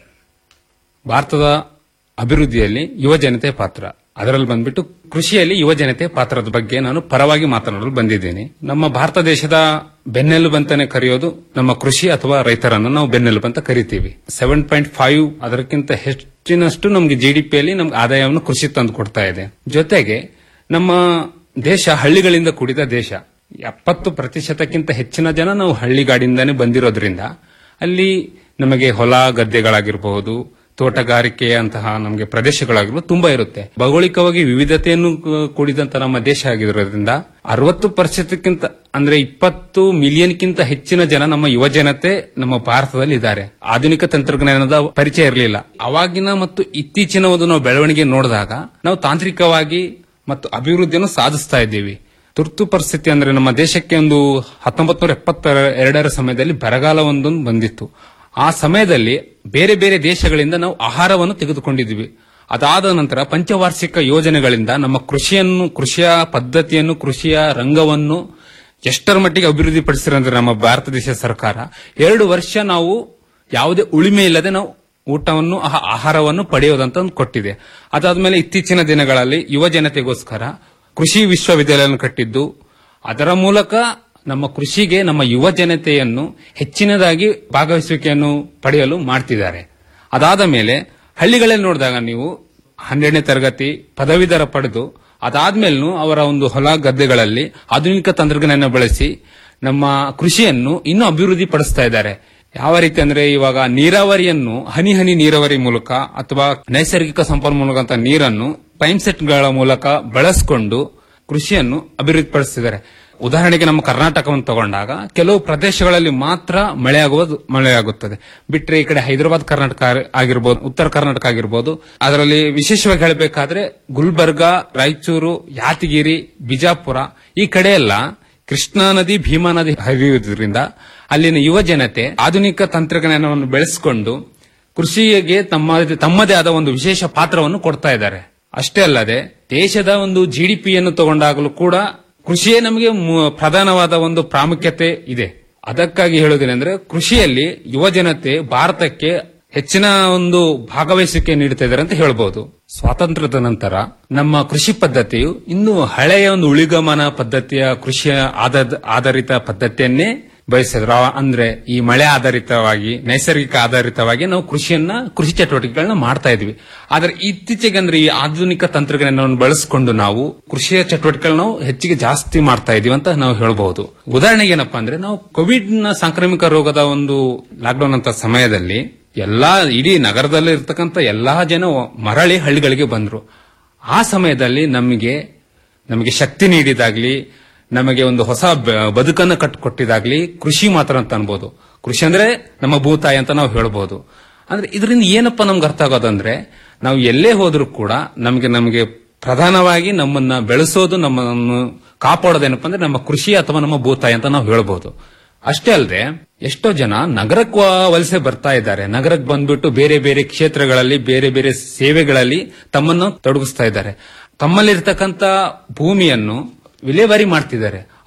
ಭಾರತದ ಅಭಿವೃದ್ಧಿಯಲ್ಲಿ ಯುವ ಜನತೆ ಪಾತ್ರ ಅದರಲ್ಲಿ ಬಂದ್ಬಿಟ್ಟು ಕೃಷಿಯಲ್ಲಿ ಯುವ ಜನತೆ ಪಾತ್ರದ ಬಗ್ಗೆ ನಾನು ಪರವಾಗಿ ಮಾತನಾಡಲು ಬಂದಿದ್ದೇನೆ ನಮ್ಮ ಭಾರತ ದೇಶದ ಬೆನ್ನೆಲುಬು ಅಂತಾನೆ ಕರೆಯೋದು ನಮ್ಮ ಕೃಷಿ ಅಥವಾ ರೈತರನ್ನು ನಾವು ಬೆನ್ನೆಲುಬು ಅಂತ ಕರಿತೀವಿ ಸೆವೆನ್ ಪಾಯಿಂಟ್ ಫೈವ್ ಅದಕ್ಕಿಂತ ಹೆಚ್ಚಿನಷ್ಟು ನಮಗೆ ಜಿಡಿಪಿಯಲ್ಲಿ ನಮ್ಗೆ ಆದಾಯವನ್ನು ಕೃಷಿ ತಂದು ಕೊಡ್ತಾ ಇದೆ ಜೊತೆಗೆ ನಮ್ಮ ದೇಶ ಹಳ್ಳಿಗಳಿಂದ ಕೂಡಿದ ದೇಶ ಎಪ್ಪತ್ತು ಪ್ರತಿಶತಕ್ಕಿಂತ ಹೆಚ್ಚಿನ ಜನ ನಾವು ಹಳ್ಳಿಗಾಡಿಂದಾನೇ ಬಂದಿರೋದ್ರಿಂದ ಅಲ್ಲಿ ನಮಗೆ ಹೊಲ ಗದ್ದೆಗಳಾಗಿರಬಹುದು ತೋಟಗಾರಿಕೆಯಂತಹ ನಮಗೆ ಪ್ರದೇಶಗಳಾಗಿರ್ಬೋದು ತುಂಬಾ ಇರುತ್ತೆ ಭೌಗೋಳಿಕವಾಗಿ ವಿವಿಧತೆಯನ್ನು ಕ- ಕೂಡಿದಂತ ನಮ್ಮ ದೇಶ ಆಗಿರೋದ್ರಿಂದ ಅರವತ್ತು ಪ್ರತಿಶತಕ್ಕಿಂತ ಅಂದ್ರೆ ಇಪ್ಪತ್ತು ಮಿಲಿಯನ್ಗಿಂತ ಹೆಚ್ಚಿನ ಜನ ನಮ್ಮ ಯುವ ಜನತೆ ನಮ್ಮ ಭಾರತದಲ್ಲಿ ಇದ್ದಾರೆ ಆಧುನಿಕ ತಂತ್ರಜ್ಞಾನದ ಪರಿಚಯ ಇರಲಿಲ್ಲ ಅವಾಗಿನ ಮತ್ತು ಇತ್ತೀಚಿನ ಒಂದು ನಾವು ಬೆಳವಣಿಗೆ ನೋಡಿದಾಗ ನಾವು ತಾಂತ್ರಿಕವಾಗಿ ಮತ್ತು ಅಭಿವೃದ್ಧಿಯನ್ನು ಸಾಧಿಸ್ತಾ ಇದ್ದೀವಿ ತುರ್ತು ಪರಿಸ್ಥಿತಿ ಅಂದ್ರೆ ನಮ್ಮ ದೇಶಕ್ಕೆ ಒಂದು ಹತ್ತೊಂಬತ್ತು ನೂರ ಎಪ್ಪತ್ತ ಎರಡರ ಸಮಯದಲ್ಲಿ ಬರಗಾಲ ಒಂದೊಂದು ಬಂದಿತ್ತು ಆ ಸಮಯದಲ್ಲಿ ಬೇರೆ ಬೇರೆ ದೇಶಗಳಿಂದ ನಾವು ಆಹಾರವನ್ನು ತೆಗೆದುಕೊಂಡಿದ್ವಿ ಅದಾದ ನಂತರ ಪಂಚವಾರ್ಷಿಕ ಯೋಜನೆಗಳಿಂದ ನಮ್ಮ ಕೃಷಿಯನ್ನು ಕೃಷಿಯ ಪದ್ಧತಿಯನ್ನು ಕೃಷಿಯ ರಂಗವನ್ನು ಎಷ್ಟರ ಮಟ್ಟಿಗೆ ಅಭಿವೃದ್ಧಿ ಪಡಿಸಿರಂದ್ರೆ ನಮ್ಮ ಭಾರತ ದೇಶ ಸರ್ಕಾರ ಎರಡು ವರ್ಷ ನಾವು ಯಾವುದೇ ಉಳಿಮೆ ಇಲ್ಲದೆ ನಾವು ಊಟವನ್ನು ಆಹ- ಆಹಾರವನ್ನು ಪಡೆಯೋದಂತ ಒಂದು ಕೊಟ್ಟಿದೆ ಅದಾದ್ಮೇಲೆ ಇತ್ತೀಚಿನ ದಿನಗಳಲ್ಲಿ ಯುವ ಜನತೆಗೋಸ್ಕರ ಕೃಷಿ ವಿಶ್ವವಿದ್ಯಾಲಯವನ್ನು ಕಟ್ಟಿದ್ದು ಅದರ ಮೂಲಕ ನಮ್ಮ ಕೃಷಿಗೆ ನಮ್ಮ ಯುವ ಜನತೆಯನ್ನು ಹೆಚ್ಚಿನದಾಗಿ ಭಾಗವಹಿಸುವಿಕೆಯನ್ನು ಪಡೆಯಲು ಮಾಡ್ತಿದ್ದಾರೆ ಅದಾದ ಮೇಲೆ ಹಳ್ಳಿಗಳಲ್ಲಿ ನೋಡಿದಾಗ ನೀವು ಹನ್ನೆರಡನೇ ತರಗತಿ ಪದವೀಧರ ಪಡೆದು ಅದಾದ್ಮೇಲೂ ಅವರ ಒಂದು ಹೊಲ ಗದ್ದೆಗಳಲ್ಲಿ ಆಧುನಿಕ ತಂತ್ರಜ್ಞಾನ ಬಳಸಿ ನಮ್ಮ ಕೃಷಿಯನ್ನು ಇನ್ನೂ ಅಭಿವೃದ್ಧಿ ಪಡಿಸ್ತಾ ಇದ್ದಾರೆ ಯಾವ ರೀತಿ ಅಂದ್ರೆ ಇವಾಗ ನೀರಾವರಿಯನ್ನು ಹನಿ ಹನಿ ನೀರಾವರಿ ಮೂಲಕ ಅಥವಾ ನೈಸರ್ಗಿಕ ಸಂಪನ್ಮೂಲಕ ನೀರನ್ನು ಪೈಪ್ ಸೆಟ್ಗಳ ಮೂಲಕ ಬಳಸಿಕೊಂಡು ಕೃಷಿಯನ್ನು ಅಭಿವೃದ್ಧಿಪಡಿಸಿದ್ದಾರೆ ಉದಾಹರಣೆಗೆ ನಮ್ಮ ಕರ್ನಾಟಕವನ್ನು ತಗೊಂಡಾಗ ಕೆಲವು ಪ್ರದೇಶಗಳಲ್ಲಿ ಮಾತ್ರ ಮಳೆಯಾಗುವುದು ಮಳೆಯಾಗುತ್ತದೆ ಬಿಟ್ರೆ ಈ ಕಡೆ ಹೈದರಾಬಾದ್ ಕರ್ನಾಟಕ ಆಗಿರ್ಬೋದು ಉತ್ತರ ಕರ್ನಾಟಕ ಆಗಿರ್ಬೋದು ಅದರಲ್ಲಿ ವಿಶೇಷವಾಗಿ ಹೇಳಬೇಕಾದ್ರೆ ಗುಲ್ಬರ್ಗ ರಾಯಚೂರು ಯಾದಗಿರಿ ಬಿಜಾಪುರ ಈ ಕಡೆ ಎಲ್ಲ ಕೃಷ್ಣಾ ನದಿ ಭೀಮಾ ನದಿ ಹರಿಯುವುದರಿಂದ ಅಲ್ಲಿನ ಯುವ ಜನತೆ ಆಧುನಿಕ ತಂತ್ರಜ್ಞಾನವನ್ನು ಬೆಳೆಸಿಕೊಂಡು ಕೃಷಿಗೆ ತಮ್ಮ ತಮ್ಮದೇ ಆದ ಒಂದು ವಿಶೇಷ ಪಾತ್ರವನ್ನು ಕೊಡ್ತಾ ಇದ್ದಾರೆ ಅಷ್ಟೇ ಅಲ್ಲದೆ ದೇಶದ ಒಂದು ಜಿಡಿಪಿಯನ್ನು ತಗೊಂಡಾಗಲೂ ಕೂಡ ಕೃಷಿಯೇ ನಮಗೆ ಮು- ಪ್ರಧಾನವಾದ ಒಂದು ಪ್ರಾಮುಖ್ಯತೆ ಇದೆ ಅದಕ್ಕಾಗಿ ಹೇಳುವುದೇನೆಂದ್ರೆ ಕೃಷಿಯಲ್ಲಿ ಯುವ ಜನತೆ ಭಾರತಕ್ಕೆ ಹೆಚ್ಚಿನ ಒಂದು ಭಾಗವಹಿಸುವಿಕೆ ನೀಡುತ್ತಾ ಇದ್ದಾರೆ ಅಂತ ಹೇಳ್ಬಹುದು ಸ್ವಾತಂತ್ರ್ಯದ ನಂತರ ನಮ್ಮ ಕೃಷಿ ಪದ್ಧತಿಯು ಇನ್ನು ಹಳೆಯ ಒಂದು ಉಳಿಗಮನ ಪದ್ಧತಿಯ ಕೃಷಿಯ ಆಧಾರ- ಆಧಾರಿತ ಪದ್ಧತಿಯನ್ನೇ ಬಯಸಿದ್ರು ಆ- ಅಂದ್ರೆ ಈ ಮಳೆ ಆಧಾರಿತವಾಗಿ ನೈಸರ್ಗಿಕ ಆಧಾರಿತವಾಗಿ ನಾವು ಕೃಷಿಯನ್ನ ಕೃಷಿ ಚಟುವಟಿಕೆಗಳನ್ನ ಮಾಡ್ತಾ ಇದ್ವಿ ಆದ್ರೆ ಇತ್ತೀಚೆಗೆ ಅಂದ್ರೆ ಈ ಆಧುನಿಕ ತಂತ್ರಜ್ಞಾನವನ್ನು ಬಳಸಿಕೊಂಡು ನಾವು ಕೃಷಿಯ ಚಟುವಟಿಕೆಗಳನ್ನ ನಾವು ಹೆಚ್ಚಿಗೆ ಜಾಸ್ತಿ ಮಾಡ್ತಾ ಇದೀವಿ ಅಂತ ನಾವು ಹೇಳಬಹುದು ಉದಾಹರಣೆಗೆ ಏನಪ್ಪಾ ಅಂದ್ರೆ ನಾವು ಕೋವಿಡ್ ನ ಸಾಂಕ್ರಾಮಿಕ ರೋಗದ ಒಂದು ಲಾಕ್ಡೌನ್ ಅಂತ ಸಮಯದಲ್ಲಿ ಎಲ್ಲಾ ಇಡೀ ನಗರದಲ್ಲಿ ಇರ್ತಕ್ಕಂಥ ಎಲ್ಲಾ ಜನ ಮರಳಿ ಹಳ್ಳಿಗಳಿಗೆ ಬಂದ್ರು ಆ ಸಮಯದಲ್ಲಿ ನಮಗೆ ನಮಗೆ ಶಕ್ತಿ ನೀಡಿದಾಗ್ಲಿ ನಮಗೆ ಒಂದು ಹೊಸ ಬ- ಬದುಕನ್ನು ಕಟ್ಟಿಕೊಟ್ಟಿದಾಗ್ಲಿ ಕೃಷಿ ಮಾತ್ರ ಅಂತ ಅನ್ಬೋದು ಕೃಷಿ ಅಂದ್ರೆ ನಮ್ಮ ಭೂತಾಯಿ ಅಂತ ನಾವು ಹೇಳ್ಬೋದು ಅಂದ್ರೆ ಇದರಿಂದ ಏನಪ್ಪ ನಮ್ಗೆ ಅರ್ಥ ಆಗೋದಂದ್ರೆ ನಾವು ಎಲ್ಲೇ ಹೋದ್ರೂ ಕೂಡ ನಮಗೆ ನಮಗೆ ಪ್ರಧಾನವಾಗಿ ನಮ್ಮನ್ನ ಬೆಳೆಸೋದು ನಮ್ಮನ್ನು ಕಾಪಾಡೋದೇನಪ್ಪ ಅಂದ್ರೆ ನಮ್ಮ ಕೃಷಿ ಅಥವಾ ನಮ್ಮ ಭೂತಾಯಿ ಅಂತ ನಾವು ಹೇಳ್ಬೋದು ಅಷ್ಟೇ ಅಲ್ಲದೆ ಎಷ್ಟೋ ಜನ ನಗರಕ್ಕೆ ವ- ವಲಸೆ ಬರ್ತಾ ಇದ್ದಾರೆ ನಗರಕ್ಕೆ ಬಂದ್ಬಿಟ್ಟು ಬೇರೆ ಬೇರೆ ಕ್ಷೇತ್ರಗಳಲ್ಲಿ ಬೇರೆ ಬೇರೆ ಸೇವೆಗಳಲ್ಲಿ ತಮ್ಮನ್ನು ತೊಡಗಿಸ್ತಾ ಇದ್ದಾರೆ ತಮ್ಮಲ್ಲಿರ್ತಕ್ಕಂಥ ಭೂಮಿಯನ್ನು ವಿಲೇವಾರಿ ಮಾಡ್ತಿದ್ದಾರೆ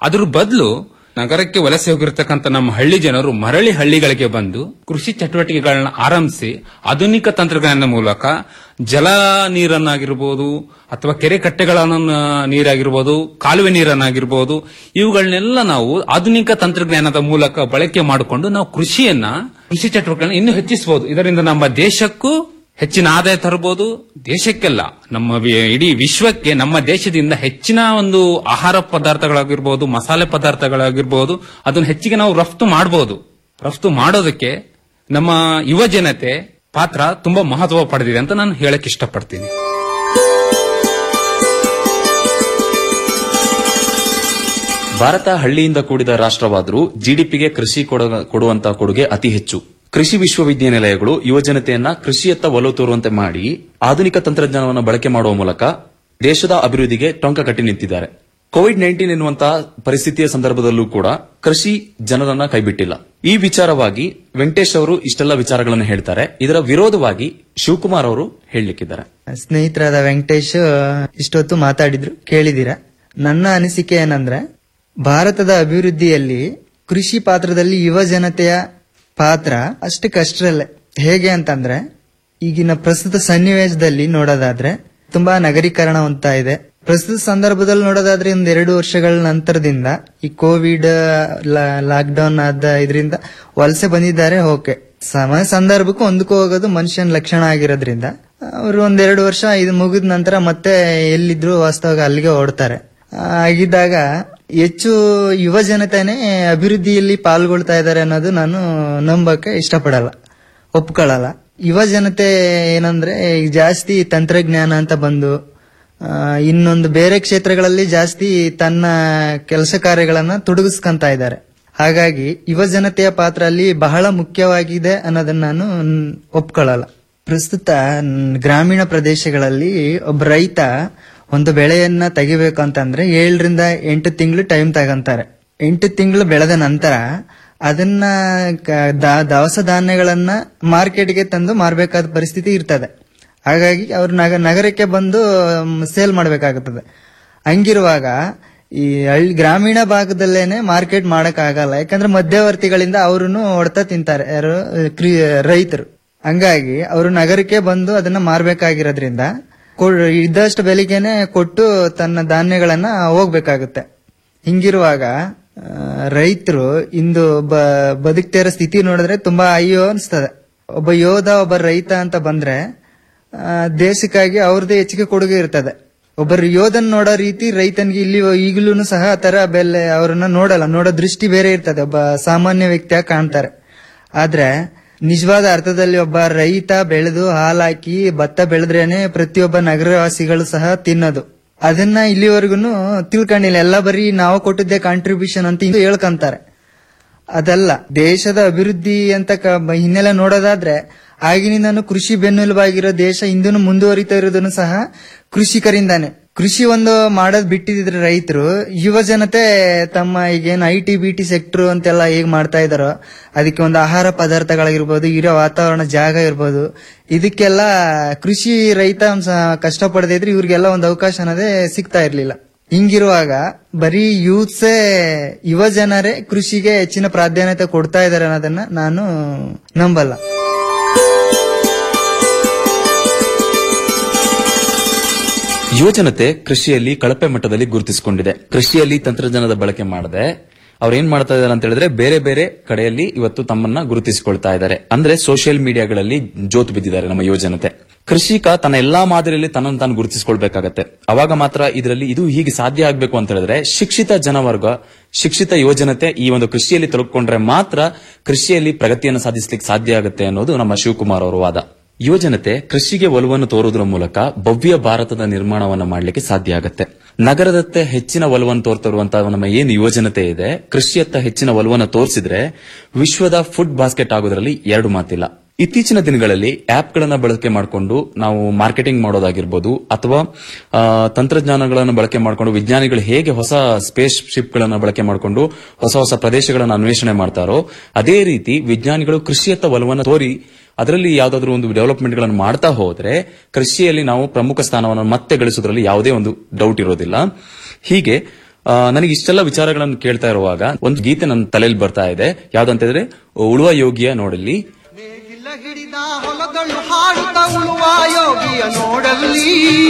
ಅದ್ರ ಬದಲು ನಗರಕ್ಕೆ ವಲಸೆ ಹೋಗಿರ್ತಕ್ಕಂಥ ನಮ್ಮ ಹಳ್ಳಿ ಜನರು ಮರಳಿ ಹಳ್ಳಿಗಳಿಗೆ ಬಂದು ಕೃಷಿ ಚಟುವಟಿಕೆಗಳನ್ನ ಆರಂಭಿಸಿ ಆಧುನಿಕ ತಂತ್ರಜ್ಞಾನದ ಮೂಲಕ ಜಲ ನೀರನ್ನಾಗಿರ್ಬೋದು ಅಥವಾ ಕೆರೆ ಕಟ್ಟೆಗಳನ್ನ ನೀರಾಗಿರ್ಬೋದು ಕಾಲುವೆ ನೀರನ್ನಾಗಿರ್ಬೋದು ಇವುಗಳನ್ನೆಲ್ಲ ನಾವು ಆಧುನಿಕ ತಂತ್ರಜ್ಞಾನದ ಮೂಲಕ ಬಳಕೆ ಮಾಡಿಕೊಂಡು ನಾವು ಕೃಷಿಯನ್ನ ಕೃಷಿ ಚಟುವಟಿಕೆಗಳನ್ನ ಇನ್ನೂ ಹೆಚ್ಚಿಸಬಹುದು ಇದರಿಂದ ನಮ್ಮ ದೇಶಕ್ಕೂ ಹೆಚ್ಚಿನ ಆದಾಯ ತರಬಹುದು ದೇಶಕ್ಕೆಲ್ಲ ನಮ್ಮ ವಿ- ಇಡೀ ವಿಶ್ವಕ್ಕೆ ನಮ್ಮ ದೇಶದಿಂದ ಹೆಚ್ಚಿನ ಒಂದು ಆಹಾರ ಪದಾರ್ಥಗಳಾಗಿರ್ಬೋದು ಮಸಾಲೆ ಪದಾರ್ಥಗಳಾಗಿರ್ಬೋದು ಅದನ್ನು ಹೆಚ್ಚಿಗೆ ನಾವು ರಫ್ತು ಮಾಡಬಹುದು ರಫ್ತು ಮಾಡೋದಕ್ಕೆ ನಮ್ಮ ಯುವ ಜನತೆ ಪಾತ್ರ ತುಂಬಾ ಮಹತ್ವ ಪಡೆದಿದೆ ಅಂತ ನಾನು ಹೇಳಕ್ ಇಷ್ಟಪಡ್ತೀನಿ ಭಾರತ ಹಳ್ಳಿಯಿಂದ ಕೂಡಿದ ರಾಷ್ಟ್ರವಾದರೂ ಜಿಡಿಪಿಗೆ ಕೃಷಿ ಕೊಡ- ಕೊಡುವಂತಹ ಕೊಡುಗೆ ಅತಿ ಹೆಚ್ಚು ಕೃಷಿ ವಿಶ್ವವಿದ್ಯಾನಿಲಯಗಳು ಯುವಜನತೆಯನ್ನ ಕೃಷಿಯತ್ತ ಒಲವು ತೋರುವಂತೆ ಮಾಡಿ ಆಧುನಿಕ ತಂತ್ರಜ್ಞಾನವನ್ನು ಬಳಕೆ ಮಾಡುವ ಮೂಲಕ ದೇಶದ ಅಭಿವೃದ್ಧಿಗೆ ಟೊಂಕ ಕಟ್ಟಿ ನಿಂತಿದ್ದಾರೆ ಕೋವಿಡ್ ನೈನ್ಟೀನ್ ಎನ್ನುವಂತಹ ಪರಿಸ್ಥಿತಿಯ ಸಂದರ್ಭದಲ್ಲೂ ಕೂಡ ಕೃಷಿ ಜನರನ್ನ ಕೈಬಿಟ್ಟಿಲ್ಲ ಈ ವಿಚಾರವಾಗಿ ವೆಂಕಟೇಶ್ ಅವರು ಇಷ್ಟೆಲ್ಲ ವಿಚಾರಗಳನ್ನು ಹೇಳ್ತಾರೆ ಇದರ ವಿರೋಧವಾಗಿ ಶಿವಕುಮಾರ್ ಅವರು ಹೇಳಲಿಕ್ಕಿದ್ದಾರೆ ಸ್ನೇಹಿತರಾದ ವೆಂಕಟೇಶ್ ಇಷ್ಟೊತ್ತು ಮಾತಾಡಿದ್ರು ಕೇಳಿದಿರ ನನ್ನ ಅನಿಸಿಕೆ ಏನಂದ್ರೆ ಭಾರತದ ಅಭಿವೃದ್ಧಿಯಲ್ಲಿ ಕೃಷಿ ಪಾತ್ರದಲ್ಲಿ ಯುವ ಜನತೆಯ ಪಾತ್ರ ಅಷ್ಟಕ್ಕಷ್ಟರಲ್ಲೇ ಹೇಗೆ ಅಂತಂದ್ರೆ ಈಗಿನ ಪ್ರಸ್ತುತ ಸನ್ನಿವೇಶದಲ್ಲಿ ನೋಡೋದಾದ್ರೆ ತುಂಬಾ ನಗರೀಕರಣ ಹೊಂದ್ತಾ ಇದೆ ಪ್ರಸ್ತುತ ಸಂದರ್ಭದಲ್ಲಿ ನೋಡೋದಾದ್ರೆ ಒಂದ್ ಎರಡು ವರ್ಷಗಳ ನಂತರದಿಂದ ಈ ಕೋವಿಡ್ ಲಾಕ್ ಡೌನ್ ಆದ ಇದರಿಂದ ವಲಸೆ ಬಂದಿದ್ದಾರೆ ಓಕೆ ಸಮಯ ಸಂದರ್ಭಕ್ಕೂ ಹೊಂದ್ಕೋ ಹೋಗೋದು ಮನುಷ್ಯನ ಲಕ್ಷಣ ಆಗಿರೋದ್ರಿಂದ ಅವರು ಒಂದೆರಡು ವರ್ಷ ಇದು ಮುಗಿದ ನಂತರ ಮತ್ತೆ ಎಲ್ಲಿದ್ರು ವಾಸ್ತವಾಗ ಅಲ್ಲಿಗೆ ಓಡ್ತಾರೆ ಆ, ಆಗಿದ್ದಾಗ ಹೆಚ್ಚು ಯುವ ಜನತೆನೇ ಅಭಿವೃದ್ಧಿಯಲ್ಲಿ ಪಾಲ್ಗೊಳ್ತಾ ಇದ್ದಾರೆ ಅನ್ನೋದು ನಾನು ನಂಬಕ್ಕೆ ಇಷ್ಟಪಡಲ್ಲ ಒಪ್ಕೊಳ್ಳಲ್ಲ ಯುವ ಜನತೆ ಏನಂದ್ರೆ ಈಗ ಜಾಸ್ತಿ ತಂತ್ರಜ್ಞಾನ ಅಂತ ಬಂದು ಆ, ಇನ್ನೊಂದು ಬೇರೆ ಕ್ಷೇತ್ರಗಳಲ್ಲಿ ಜಾಸ್ತಿ ತನ್ನ ಕೆಲಸ ಕಾರ್ಯಗಳನ್ನ ತೊಡಗಿಸ್ಕೊಂತ ಇದ್ದಾರೆ ಹಾಗಾಗಿ ಯುವ ಜನತೆಯ ಪಾತ್ರ ಅಲ್ಲಿ ಬಹಳ ಮುಖ್ಯವಾಗಿದೆ ಅನ್ನೋದನ್ನ ನಾನು ನ್- ಒಪ್ಕೊಳ್ಳಲ್ಲ ಪ್ರಸ್ತುತ ನ್- ಗ್ರಾಮೀಣ ಪ್ರದೇಶಗಳಲ್ಲಿ ಒಬ್ಬ ರೈತ ಒಂದು ಬೆಳೆಯನ್ನ ತೆಗಿಬೇಕು ಅಂತಂದ್ರೆ ಏಳರಿಂದ ಎಂಟು ತಿಂಗಳು ಟೈಮ್ ತಗಂತಾರೆ ಎಂಟು ತಿಂಗಳು ಬೆಳೆದ ನಂತರ ಅದನ್ನ ಕ- ದ- ದವಸ ಧಾನ್ಯಗಳನ್ನ ಮಾರ್ಕೆಟ್ಗೆ ತಂದು ಮಾರಬೇಕಾದ ಪರಿಸ್ಥಿತಿ ಇರ್ತದೆ ಹಾಗಾಗಿ ಅವ್ರು ನಗ ನಗರಕ್ಕೆ ಬಂದು ಸೇಲ್ ಮಾಡಬೇಕಾಗುತ್ತದೆ ಹಂಗಿರುವಾಗ ಈ ಹಳ್ಳಿ ಗ್ರಾಮೀಣ ಭಾಗದಲ್ಲೇನೆ ಮಾರ್ಕೆಟ್ ಮಾಡಕ್ ಆಗಲ್ಲ ಯಾಕಂದ್ರೆ ಮಧ್ಯವರ್ತಿಗಳಿಂದ ಅವ್ರು ಹೊಡ್ತಾ ತಿಂತಾರೆ ಯಾರು ಕ್ರಿ- ರೈತರು ಹಂಗಾಗಿ ಅವರು ನಗರಕ್ಕೆ ಬಂದು ಅದನ್ನ ಮಾರ್ಬೇಕಾಗಿರೋದ್ರಿಂದ ಕೊ- ಇದ್ದಷ್ಟು ಬೆಲೆಗೆನೆ ಕೊಟ್ಟು ತನ್ನ ಧಾನ್ಯಗಳನ್ನ ಹೋಗ್ಬೇಕಾಗುತ್ತೆ ಹಿಂಗಿರುವಾಗ ರೈತರು ಇಂದು ಒಬ್ಬ ಬದುಕ್ತಾ ಇರೋ ಸ್ಥಿತಿ ನೋಡಿದ್ರೆ ತುಂಬಾ ಅಯ್ಯೋ ಅನಿಸ್ತದೆ ಒಬ್ಬ ಯೋಧ ಒಬ್ಬ ರೈತ ಅಂತ ಬಂದ್ರೆ ಆ, ದೇಶಕ್ಕಾಗಿ ಅವ್ರದ್ದೇ ಹೆಚ್ಚಿಗೆ ಕೊಡುಗೆ ಇರ್ತದೆ ಒಬ್ಬ ಯೋಧನ್ ನೋಡೋ ರೀತಿ ರೈತನಿಗೆ ಇಲ್ಲಿ ಈಗಲೂ ಸಹ ಆ ತರ ಬೆಲೆ ಅವ್ರನ್ನ ನೋಡಲ್ಲ ನೋಡೋ ದೃಷ್ಟಿ ಬೇರೆ ಇರ್ತದೆ ಒಬ್ಬ ಸಾಮಾನ್ಯ ವ್ಯಕ್ತಿಯಾಗಿ ಕಾಣ್ತಾರೆ ಆದ್ರೆ ನಿಜವಾದ ಅರ್ಥದಲ್ಲಿ ಒಬ್ಬ ರೈತ ಬೆಳೆದು ಹಾಲಾಕಿ ಭತ್ತ ಬೆಳೆದ್ರೇನೆ ಪ್ರತಿಯೊಬ್ಬ ನಗರವಾಸಿಗಳು ಸಹ ತಿನ್ನೋದು ಅದನ್ನ ಇಲ್ಲಿವರೆಗೂ ತಿಳ್ಕೊಂಡಿಲ್ಲ ಎಲ್ಲ ಬರೀ ನಾವು ಕೊಟ್ಟಿದ್ದೆ ಕಾಂಟ್ರಿಬ್ಯೂಷನ್ ಅಂತ ಇಂದು ಹೇಳ್ಕಂತಾರೆ ಅದಲ್ಲ ದೇಶದ ಅಭಿವೃದ್ಧಿ ಅಂತ ಕ- ಬ- ಹಿನ್ನೆಲೆ ನೋಡೋದಾದ್ರೆ ಆಗಿನಿಂದನೂ ಕೃಷಿ ಬೆನ್ನೆಲುಬಾಗಿರೋ ದೇಶ ಇಂದೂ ಮುಂದುವರಿತಾ ಇರೋದನ್ನು ಸಹ ಕೃಷಿಕರಿಂದಾನೆ ಕೃಷಿ ಒಂದು ಮಾಡೋದ್ ಬಿಟ್ಟಿದ್ರೆ ರೈತರು ಯುವ ಜನತೆ ತಮ್ಮ ಈಗೇನು I T B T sector ಅಂತೆಲ್ಲ ಹೇಗ್ ಮಾಡ್ತಾ ಇದಾರೋ ಅದಕ್ಕೆ ಒಂದು ಆಹಾರ ಪದಾರ್ಥಗಳಾಗಿರ್ಬೋದು ಇರೋ ವಾತಾವರಣ ಜಾಗ ಇರ್ಬೋದು ಇದಕ್ಕೆಲ್ಲ ಕೃಷಿ ರೈತ ಸ- ಕಷ್ಟಪಡದೇ ಇದ್ರೆ ಇವ್ರಿಗೆಲ್ಲ ಒಂದು ಅವಕಾಶ ಅನ್ನೋದೇ ಸಿಗ್ತಾ ಇರ್ಲಿಲ್ಲ ಹಿಂಗಿರುವಾಗ ಬರೀ ಯೂತ್ಸೇ ಯುವ ಜನರೇ ಕೃಷಿಗೆ ಹೆಚ್ಚಿನ ಪ್ರಾಧಾನ್ಯತೆ ಕೊಡ್ತಾ ಇದಾರೆ ಅನ್ನೋದನ್ನ ನಾನು ನಂಬಲ್ಲ ಯುವಜನತೆ ಕೃಷಿಯಲ್ಲಿ ಕಳಪೆ ಮಟ್ಟದಲ್ಲಿ ಗುರುತಿಸಿಕೊಂಡಿದೆ ಕೃಷಿಯಲ್ಲಿ ತಂತ್ರಜ್ಞಾನದ ಬಳಕೆ ಮಾಡದೆ ಅವ್ರು ಏನ್ ಮಾಡ್ತಾ ಇದಾರೆ ಅಂತ ಹೇಳಿದ್ರೆ ಬೇರೆ ಬೇರೆ ಕಡೆಯಲ್ಲಿ ಇವತ್ತು ತಮ್ಮನ್ನ ಗುರುತಿಸಿಕೊಳ್ತಾ ಇದ್ದಾರೆ ಅಂದ್ರೆ ಸೋಷಿಯಲ್ ಮೀಡಿಯಾಗಳಲ್ಲಿ ಜೋತು ಬಿದ್ದಿದ್ದಾರೆ ನಮ್ಮ ಯುವಜನತೆ ಕೃಷಿಕ ತನ್ನ ಎಲ್ಲಾ ಮಾದರಿಯಲ್ಲಿ ತನ್ನನ್ನು ತಾನು ಗುರುತಿಸಿಕೊಳ್ಬೇಕಾಗತ್ತೆ ಅವಾಗ ಮಾತ್ರ ಇದರಲ್ಲಿ ಇದು ಹೀಗೆ ಸಾಧ್ಯ ಆಗ್ಬೇಕು ಅಂತ ಹೇಳಿದ್ರೆ ಶಿಕ್ಷಿತ ಜನವರ್ಗ ಶಿಕ್ಷಿತ ಯುವಜನತೆ ಈ ಒಂದು ಕೃಷಿಯಲ್ಲಿ ತೊಡಗಿಕೊಂಡ್ರೆ ಮಾತ್ರ ಕೃಷಿಯಲ್ಲಿ ಪ್ರಗತಿಯನ್ನು ಸಾಧಿಸಲಿಕ್ಕೆ ಸಾಧ್ಯ ಆಗುತ್ತೆ ಅನ್ನೋದು ನಮ್ಮ ಶಿವಕುಮಾರ್ ಅವರ ವಾದ ಯುವಜನತೆ ಕೃಷಿಗೆ ಒಲವನ್ನು ತೋರುವುದರ ಮೂಲಕ ಭವ್ಯ ಭಾರತದ ನಿರ್ಮಾಣವನ್ನು ಮಾಡಲಿಕ್ಕೆ ಸಾಧ್ಯ ಆಗುತ್ತೆ ನಗರದತ್ತ ಹೆಚ್ಚಿನ ಒಲವನ್ನು ತೋರ್ತಿರುವಂತಹ ನಮ್ಮ ಏನು ಯುವಜನತೆ ಇದೆ ಕೃಷಿಯತ್ತ ಹೆಚ್ಚಿನ ಒಲವನ್ನು ತೋರಿಸಿದ್ರೆ ವಿಶ್ವದ ಫುಡ್ ಬಾಸ್ಕೆಟ್ ಆಗೋದ್ರಲ್ಲಿ ಎರಡು ಮಾತಿಲ್ಲ ಇತ್ತೀಚಿನ ದಿನಗಳಲ್ಲಿ ಆಪ್ಗಳನ್ನ ಬಳಕೆ ಮಾಡಿಕೊಂಡು ನಾವು ಮಾರ್ಕೆಟಿಂಗ್ ಮಾಡೋದಾಗಿರ್ಬೋದು ಅಥವಾ ಆ, ತಂತ್ರಜ್ಞಾನಗಳನ್ನು ಬಳಕೆ ಮಾಡಿಕೊಂಡು ವಿಜ್ಞಾನಿಗಳು ಹೇಗೆ ಹೊಸ ಸ್ಪೇಸ್ ಶಿಪ್ಗಳನ್ನು ಬಳಕೆ ಮಾಡಿಕೊಂಡು ಹೊಸ ಹೊಸ ಪ್ರದೇಶಗಳನ್ನು ಅನ್ವೇಷಣೆ ಮಾಡ್ತಾರೋ ಅದೇ ರೀತಿ ವಿಜ್ಞಾನಿಗಳು ಕೃಷಿಯತ್ತ ಒಲವನ್ನು ತೋರಿ ಅದರಲ್ಲಿ ಯಾವ್ದಾದ್ರು ಒಂದು ಡೆವಲಪ್ಮೆಂಟ್ ಗಳನ್ನು ಮಾಡ್ತಾ ಹೋದ್ರೆ ಕೃಷಿಯಲ್ಲಿ ನಾವು ಪ್ರಮುಖ ಸ್ಥಾನವನ್ನು ಮತ್ತೆ ಗಳಿಸೋದ್ರಲ್ಲಿ ಯಾವುದೇ ಒಂದು ಡೌಟ್ ಇರೋದಿಲ್ಲ ಹೀಗೆ ಆ, ನನಗೆ ಇಷ್ಟೆಲ್ಲ ವಿಚಾರಗಳನ್ನು ಕೇಳ್ತಾ ಇರುವಾಗ ಒಂದು ಗೀತೆ ನನ್ನ ತಲೆಯಲ್ಲಿ ಬರ್ತಾ ಇದೆ ಯಾವ್ದಂತ ಹೇಳಿದ್ರೆ ಉಳುವ ಯೋಗಿಯ ನೋಡಲ್ಲಿ ಹೊಲಗಳು ಹಾಡುತ್ತ ಉಳುವ ಯೋಗಿಯ ನೋಡಲ್ಲಿ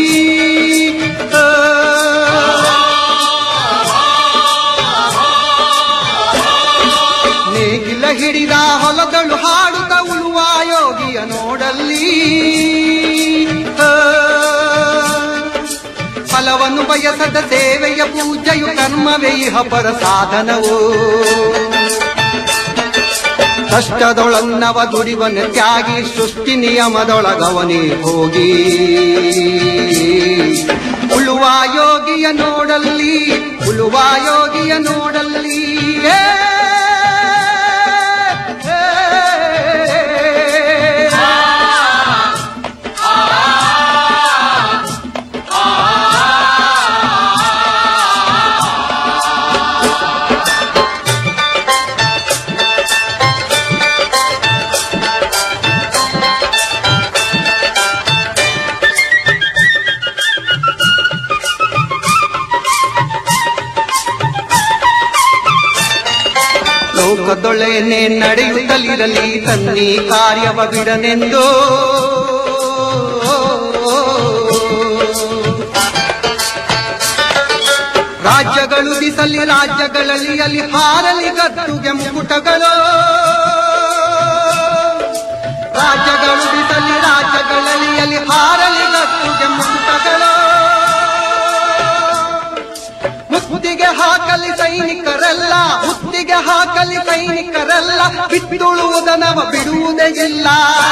ನೇಗಿಲ ಹಿಡಿದ ಹೊಲಗಳು ಹಾಡುತ್ತ ಉಳುವ ಯೋಗಿಯ ನೋಡಲ್ಲಿ ಫಲವನ್ನು ಬಯಸದ ಸೇವೆಯ ಪೂಜೆಯು ಕರ್ಮವೇ ಇಹ ಪರ ಸಾಧನವು ಕಷ್ಟದೊಳನ್ನವ ದುಡಿವನ ತ್ಯಾಗಿ ಸೃಷ್ಟಿ ನಿಯಮದೊಳಗವನೇ ಹೋಗಿ ಉಳುವ ಯೋಗಿಯ ನೋಡಲ್ಲಿ ಉಳುವ ಯೋಗಿಯ ನೋಡಲ್ಲಿ ಏ, ಏ, ಲೋಕದೊಳೆನೆ ನಡೆಯುತ್ತಲಿರಲಿ ತನ್ನಿ ಕಾರ್ಯವ ಬಿಡನೆಂದು ರಾಜ್ಯಗಳು ದಿಸಲಿ ರಾಜ್ಯಗಳಲ್ಲಿ ಅಲ್ಲಿ ಹಾರಲಿ ಗದ್ದುಗೆ ಮುಕುಟಗಳು ರಾಜ್ಯಗಳು ದಿಸಲಿ ರಾಜ್ಯಗಳಲ್ಲಿ ಅಲ್ಲಿ ಹಾರಲಿ ಗದ್ದುಗೆ ಮುಕುಟಗಳು ಮುತ್ತಿಗೆ ಹಾಕಲಿ ಸೈನಿಕರೆಲ್ಲ ಮುತ್ತಿಗೆ ಹಾಕಲಿ ಸೈನಿಕರೆಲ್ಲ ಬಿತ್ತುಳುವುದನವ ಬಿಡುವುದೇ ಇಲ್ಲ